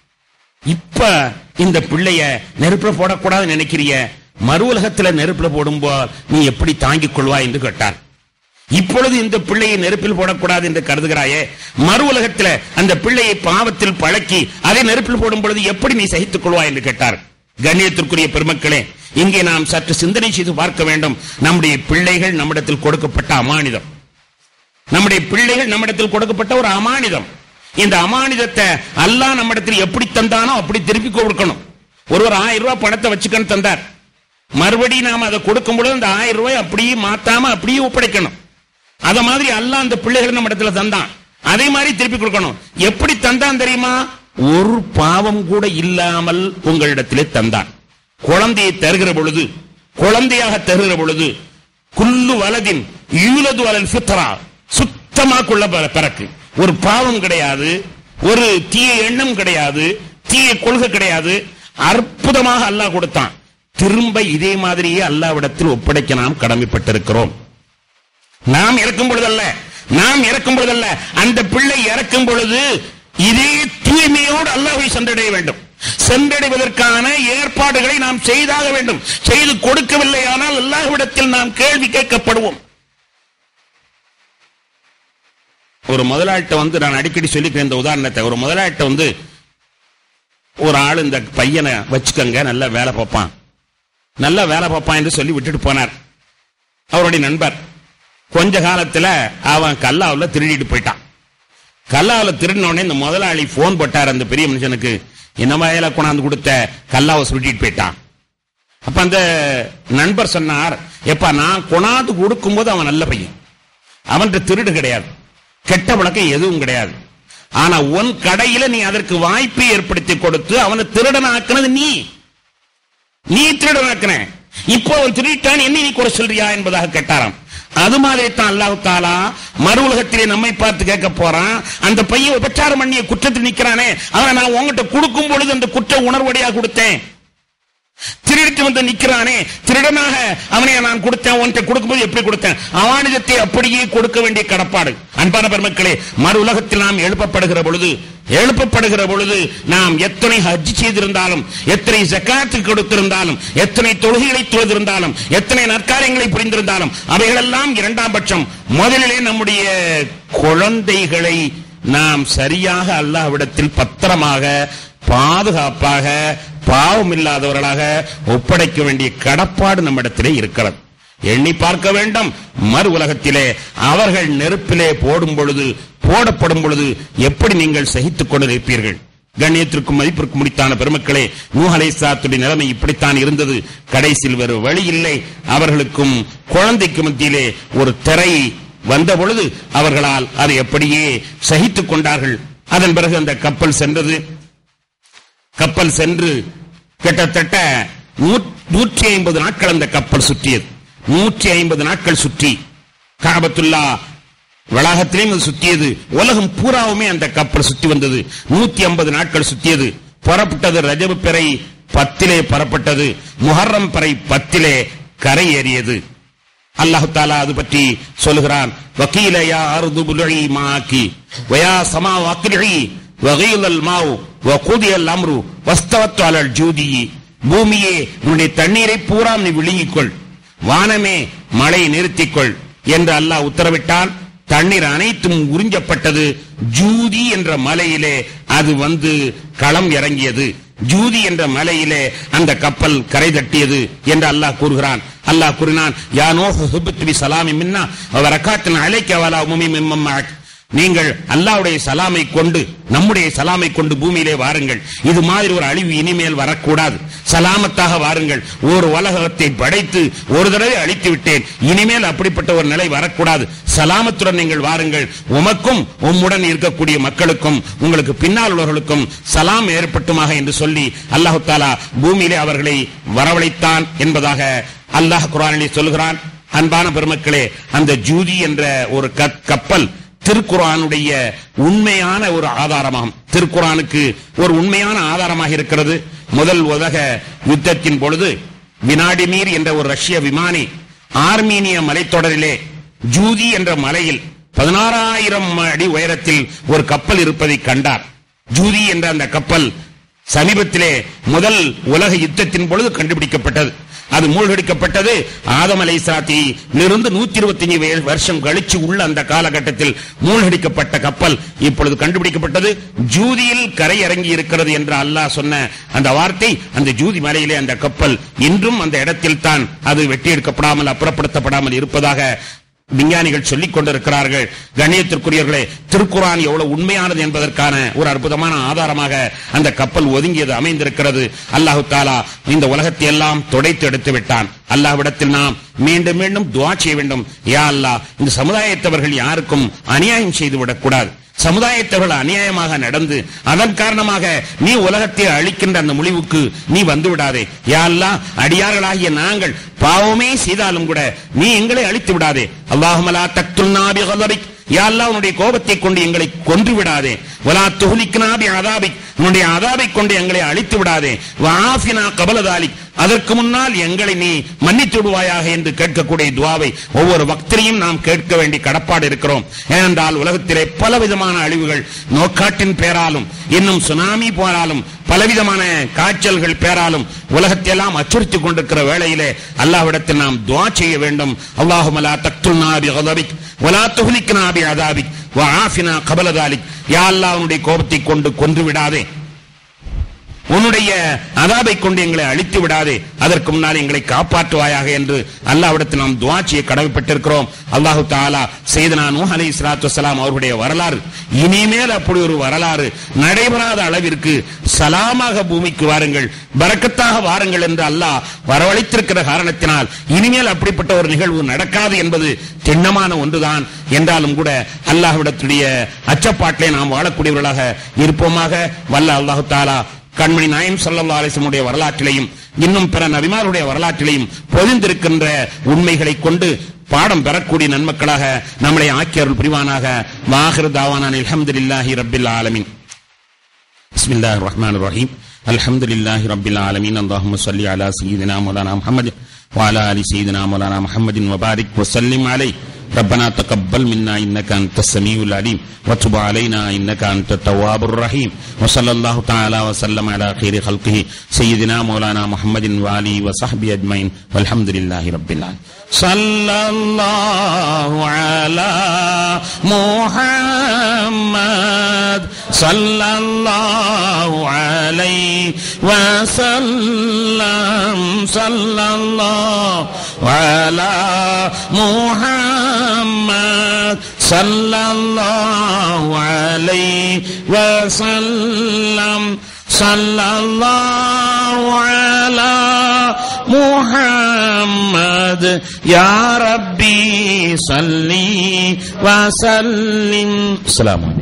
இப்ப இந்த பிள்ளைய நெருப்புல போடக்கூடாதுன்னு நினைக்கிறிய மறு உலகத்துல நெருப்புல போடும்போது நீ எப்படி தாங்கிக் கொள்வாய் என்று கேட்டார் இப்பொழுது இந்த பிள்ளையை நெருப்பில் போடக்கூடாது என்று கருதுகிறாயே மறு உலகத்துல அந்த பிள்ளையை பாவத்தில் பழக்கி அதை நெருப்பில் போடும் பொழுது எப்படி நீ சகித்துக் கொள்வாய் என்று கேட்டார் கண்ணியத்திற்குரிய பெருமக்களே இங்கே நாம் சற்று சிந்தனை செய்து பார்க்க வேண்டும் நம்முடைய பிள்ளைகள் நம்மிடத்தில் கொடுக்கப்பட்ட அமானிதம் நம்முடைய பிள்ளைகள் நம்மிடத்தில் கொடுக்கப்பட்ட ஒரு அமானிதம் இந்த அமானிதத்தை அல்லாஹ் நம்மிடத்தில் எப்படி தந்தானோ அப்படி திருப்பி கொடுக்கணும் ஒருவர் ஆயிரம் ரூபாய் பணத்தை வச்சுக்கன்னு தந்தார் மறுபடியும் நாம அதை கொடுக்கும் பொழுது அந்த ஆயிரம் ரூபாய் அப்படியே மாத்தாம அப்படியே ஒப்படைக்கணும் அத மாதிரி அல்லாஹ் அந்த பிள்ளைகளை நம்ம இடத்துல தந்தான் அதே மாதிரி திருப்பி கொடுக்கணும் எப்படி தந்தான் தெரியுமா ஒரு பாவம் கூட இல்லாமல் உங்களிடத்திலே தந்தான் குழந்தையை தருகிற பொழுது குழந்தையாக தருகிற பொழுது குல்லு வலதின் யூலது வலல் ஃபித்ரா சுத்தமா கொள்ள பிறக்கு ஒரு பாவம் கிடையாது ஒரு தீய எண்ணம் கிடையாது தீய கொள்கை கிடையாது அற்புதமாக அல்லாஹ் கொடுத்தான் திரும்ப இதே மாதிரியே அல்லாவிடத்தில் ஒப்படைக்க நாம் கடமைப்பட்டிருக்கிறோம் நாம் இறக்கும் பொழுதல்ல நாம் இறக்கும் பொழுதல்ல அந்த பிள்ளை இறக்கும் பொழுது இதே தூய்மையோடு அல்லாஹ்வை சென்றடைய வேண்டும் சென்றடைவதற்கான ஏற்பாடுகளை நாம் செய்தாக வேண்டும் செய்து கொடுக்கவில்லை ஆனால் அல்லாஹ்விடத்தில் நாம் கேள்வி கேட்கப்படுவோம் ஒரு முதலாளிட்ட வந்து நான் அடிக்கடி சொல்லிக்கிறேன் இந்த உதாரணத்தை ஒரு முதலாளிட்ட வந்து ஒரு ஆள் இந்த பையனை வச்சுக்கங்க நல்லா வேலை பார்ப்பான் நல்லா வேலை பார்ப்பான் என்று சொல்லி விட்டுட்டு போனார் அவருடைய நண்பர் கொஞ்ச காலத்துல அவன் கல்லாவுல திருடிட்டு போயிட்டான் கல்லாவுல திருடின உடனே இந்த முதலாளி போன் போட்டார் அந்த பெரிய மனுஷனுக்கு என்ன வயல கொண்டாந்து கொடுத்த கல்லாவை சுருட்டிட்டு போயிட்டான் அப்ப அந்த நண்பர் சொன்னார் எப்பா நான் கொண்டாந்து கொடுக்கும்போது அவன் நல்ல பையன் அவன்கிட்ட திருடு கிடையாது கெட்ட பழக்கம் எதுவும் கிடையாது ஆனா உன் கடையில நீ அதற்கு வாய்ப்பை ஏற்படுத்தி கொடுத்து அவனை திருடனாக்குனது நீ நீ திருடனாக்குன இப்போ அவன் திருட்டான் என்ன நீ குறை சொல்றியா என்பதாக கேட்டாராம் அது மாதிரி தான் அல்லாஹ் தாலா மறு உலகத்திலே நம்மை பார்த்து கேட்க போறான் அந்த பையன் உபச்சாரம் பண்ணிய குற்றத்தில் நிக்கிறானே அவனை நான் உங்ககிட்ட கொடுக்கும் பொழுது அந்த குற்ற உணர்வடியா கொடுத்தேன் திருடிட்டு வந்து நிக்கிறானே திருடனாக அவனை நான் கொடுத்தேன் உன்கிட்ட கொடுக்கும்போது எப்படி கொடுத்தேன் அவானிதத்தை அப்படியே கொடுக்க வேண்டிய கடப்பாடு அன்பான பெருமக்களே மறு உலகத்தில் நாம் எழுப்பப்படுகிற பொழுது எழுப்பப்படுகிற பொழுது நாம் எத்தனை ஹஜ் செய்திருந்தாலும் எத்தனை ஜக்காத்து கொடுத்திருந்தாலும் எத்தனை தொழுகைகளை தொழுதிருந்தாலும் எத்தனை நற்காரியங்களை புரிந்திருந்தாலும் அவைகளெல்லாம் இரண்டாம் பட்சம் முதலிலே நம்முடைய குழந்தைகளை நாம் சரியாக அல்லாஹ்விடத்தில் பத்திரமாக பாதுகாப்பாக பாவம் இல்லாதவர்களாக ஒப்படைக்க வேண்டிய கடப்பாடு நம்மிடத்திலே இருக்கிறது எண்ணி பார்க்க வேண்டும் மறு உலகத்திலே அவர்கள் நெருப்பிலே போடும் பொழுது போடப்படும் பொழுது எப்படி நீங்கள் சகித்துக் கொண்டு இருப்பீர்கள் கண்ணியத்திற்கும் மதிப்பிற்கும் முடித்தான பெருமக்களே நூஹலை சாத்துடைய நிலைமை இப்படித்தான் இருந்தது கடைசியில் வேறு வழி இல்லை அவர்களுக்கும் குழந்தைக்கு மத்தியிலே ஒரு திரை வந்த பொழுது அவர்களால் அதை அப்படியே சகித்துக் கொண்டார்கள் அதன் பிறகு அந்த கப்பல் சென்றது கப்பல் சென்று கிட்டத்தட்ட நூற்றி ஐம்பது நாட்கள் அந்த கப்பல் சுற்றியது நூற்றி ஐம்பது நாட்கள் சுற்றி காபத்துல்லா வளாகத்திலையும் அது சுற்றியது உலகம் பூராவுமே அந்த கப்பல் சுற்றி வந்தது நூத்தி ஐம்பது நாட்கள் சுற்றியது புறப்பட்டது ரஜபு பிறை பத்திலே புறப்பட்டது முஹர்ரம் பிறை பத்திலே கரை ஏறியது அல்லாஹு தாலா அது பற்றி சொல்லுகிறான் வக்கீல யா அருது புலி மாக்கி வயா சமா வக்ரி வகையுல் மாவு வகுதியல் அம்ரு வஸ்தவத்து அலல் ஜூதி பூமியே உன்னுடைய தண்ணீரை பூரா நீ விழுங்கிக்கொள் வானமே மழை நிறுத்திக்கொள் என்று அல்லாஹ் உத்தரவிட்டான் தண்ணீர் அனைத்தும் உறிஞ்சப்பட்டது ஜூதி என்ற மலையிலே அது வந்து களம் இறங்கியது ஜூதி என்ற மலையிலே அந்த கப்பல் கரை தட்டியது என்று அல்லாஹ் கூறுகிறான் அல்லாஹ் கூறினான் யா நோஹு ஹுபித் பி சலாமி மின்னா வரக்காத்தின் அலைக்க வலா உமி மிம்மம்மாக் நீங்கள் அல்லாஹ்வுடைய சலாமை கொண்டு நம்முடைய சலாமை கொண்டு பூமியிலே வாருங்கள் இது மாதிரி ஒரு அழிவு இனிமேல் வரக்கூடாது சலாமத்தாக வாருங்கள் ஒரு உலகத்தை படைத்து ஒரு தடவை அழித்து விட்டேன் இனிமேல் அப்படிப்பட்ட ஒரு நிலை வரக்கூடாது சலாமத்துடன் நீங்கள் வாருங்கள் உமக்கும் உம்முடன் இருக்கக்கூடிய மக்களுக்கும் உங்களுக்கு பின்னால் உள்ளவர்களுக்கும் சலாம் ஏற்பட்டுமாக என்று சொல்லி அல்லாஹு தாலா பூமியிலே அவர்களை வரவழைத்தான் என்பதாக அல்லாஹ் குரானிலே சொல்கிறான் அன்பான பெருமக்களே அந்த ஜூதி என்ற ஒரு கப்- கப்பல் திருக்குரானுடைய உண்மையான ஒரு ஆதாரமாகும் திருக்குரானுக்கு ஒரு உண்மையான ஆதாரமாக இருக்கிறது முதல் உலக யுத்தத்தின் பொழுது வினாடிமீர் என்ற ஒரு ரஷ்ய விமானி ஆர்மீனிய மலைத்தொடரிலே ஜூதி என்ற மலையில் பதினாறாயிரம் அடி உயரத்தில் ஒரு கப்பல் இருப்பதை கண்டார் ஜூதி என்ற அந்த கப்பல் சமீபத்திலே முதல் உலக யுத்தத்தின் பொழுது கண்டுபிடிக்கப்பட்டது அது மூழ்கடிக்கப்பட்டது ஆதம் அலை இருந்து நூத்தி இருபத்தி வருஷம் கழிச்சு உள்ள அந்த காலகட்டத்தில் மூழ்கடிக்கப்பட்ட கப்பல் இப்பொழுது கண்டுபிடிக்கப்பட்டது ஜூதியில் கரை இறங்கி இருக்கிறது என்று அல்லாஹ் சொன்ன அந்த வார்த்தை அந்த ஜூதி மலையிலே அந்த கப்பல் இன்றும் அந்த இடத்தில் தான் அது வெட்டி எடுக்கப்படாமல் அப்புறப்படுத்தப்படாமல் இருப்பதாக விஞ்ஞானிகள் சொல்லிக் கொண்டிருக்கிறார்கள் கண்ணியத்திற்குரியவர்களே திருக்குரான் எவ்வளவு உண்மையானது என்பதற்கான ஒரு அற்புதமான ஆதாரமாக அந்த கப்பல் ஒதுங்கியது அமைந்திருக்கிறது அல்லாஹு தாலா இந்த உலகத்தை எல்லாம் துடைத்து எடுத்து விட்டான் அல்லாஹ்விடத்தில் நாம் மீண்டும் மீண்டும் துவா செய்ய வேண்டும் யா அல்லாஹ் இந்த சமுதாயத்தவர்கள் யாருக்கும் அநியாயம் செய்து விடக்கூடாது சமுதாயத்தவர்கள் அநியாயமாக நடந்து அதன் காரணமாக நீ உலகத்தை அழிக்கின்ற அந்த முடிவுக்கு நீ வந்து விடாதே யா அல்லாஹ் அடியார்களாகிய நாங்கள் பாவமே செய்தாலும் கூட நீ எங்களை அழித்து விடாதே அல்லாஹுமலா தக்துல் நாபி கலரிக் யா அல்லாஹ் உன்னுடைய கோபத்தை கொண்டு எங்களை கொன்று விடாதே வலா துஹ்லிக்னா பி அதாபிக் உன்னுடைய அதாபை கொண்டு எங்களை அழித்து விடாதே வாஃபினா கபலதாலிக் அதற்கு முன்னால் எங்களை நீ மன்னித்து விடுவாயாக என்று கேட்கக்கூடிய துவாவை ஒவ்வொரு பக்தரையும் நாம் கேட்க வேண்டிய கடப்பாடு இருக்கிறோம் ஏனென்றால் உலகத்திலே பலவிதமான அழிவுகள் நோக்காட்டின் பேராலும் இன்னும் சுனாமி போராலும் பலவிதமான காய்ச்சல்கள் பேராலும் உலகத்தையெல்லாம் அச்சுறுத்திக் கொண்டிருக்கிற வேளையிலே அல்லாஹ்விடத்தில் நாம் துவா செய்ய வேண்டும் அல்லாஹுமலா தக்துல் நாபி கதபிக் வலா துஹ்லிக் நாபி அதாபிக் வஆஃபினா கபல தாலிக் யா அல்லாஹ் உன்னுடைய கோபத்தை கொண்டு கொன்று விடாதே உன்னுடைய அதாபை கொண்டு எங்களை அழித்து விடாதே அதற்கு முன்னால் எங்களை காப்பாற்றுவாயாக என்று அல்லாஹ்விடத்தில் நாம் துவா செய்ய கடமைப்பட்டிருக்கிறோம் அல்லாஹு தாலா செய்தனா நூஹ் அலி இஸ்லாத்து வசலாம் அவருடைய வரலாறு இனிமேல் அப்படி ஒரு வரலாறு நடைபெறாத அளவிற்கு சலாமாக பூமிக்கு வாருங்கள் பரக்கத்தாக வாருங்கள் என்று அல்லாஹ் வரவழைத்திருக்கிற காரணத்தினால் இனிமேல் அப்படிப்பட்ட ஒரு நிகழ்வு நடக்காது என்பது திண்ணமான ஒன்றுதான் என்றாலும் கூட அல்லாஹ்விடத்துடைய அச்சப்பாட்டிலே நாம் வாழக்கூடியவர்களாக இருப்போமாக வல்ல அல்லாஹு தாலா கண்மணி நாயம் சல்லா அலிசமுடைய வரலாற்றிலையும் இன்னும் பிற நபிமாருடைய வரலாற்றிலையும் பொதிந்திருக்கின்ற உண்மைகளை கொண்டு பாடம் பெறக்கூடிய நன்மக்களாக நம்மளை ஆக்கியருள் புரிவானாக வாஹிர் தாவானான் அல்ஹம்துலில்லாஹி ரப்பில் ஆலமீன் بسم الله الرحمن الرحيم الحمد لله رب العالمين اللهم صل على سيدنا مولانا محمد وعلى ال سيدنا مولانا محمد وبارك وسلم عليه ربنا تقبل منا انك انت السميع العليم وتب علينا انك انت التواب الرحيم وصلى الله تعالى وسلم على خير خلقه سيدنا مولانا محمد واله وصحبه اجمعين والحمد لله رب العالمين صلى الله على محمد صلى الله عليه وسلم صلى الله على محمد صلى الله عليه وسلم صلى الله على محمد يا ربي صلي وسلم السلام عليكم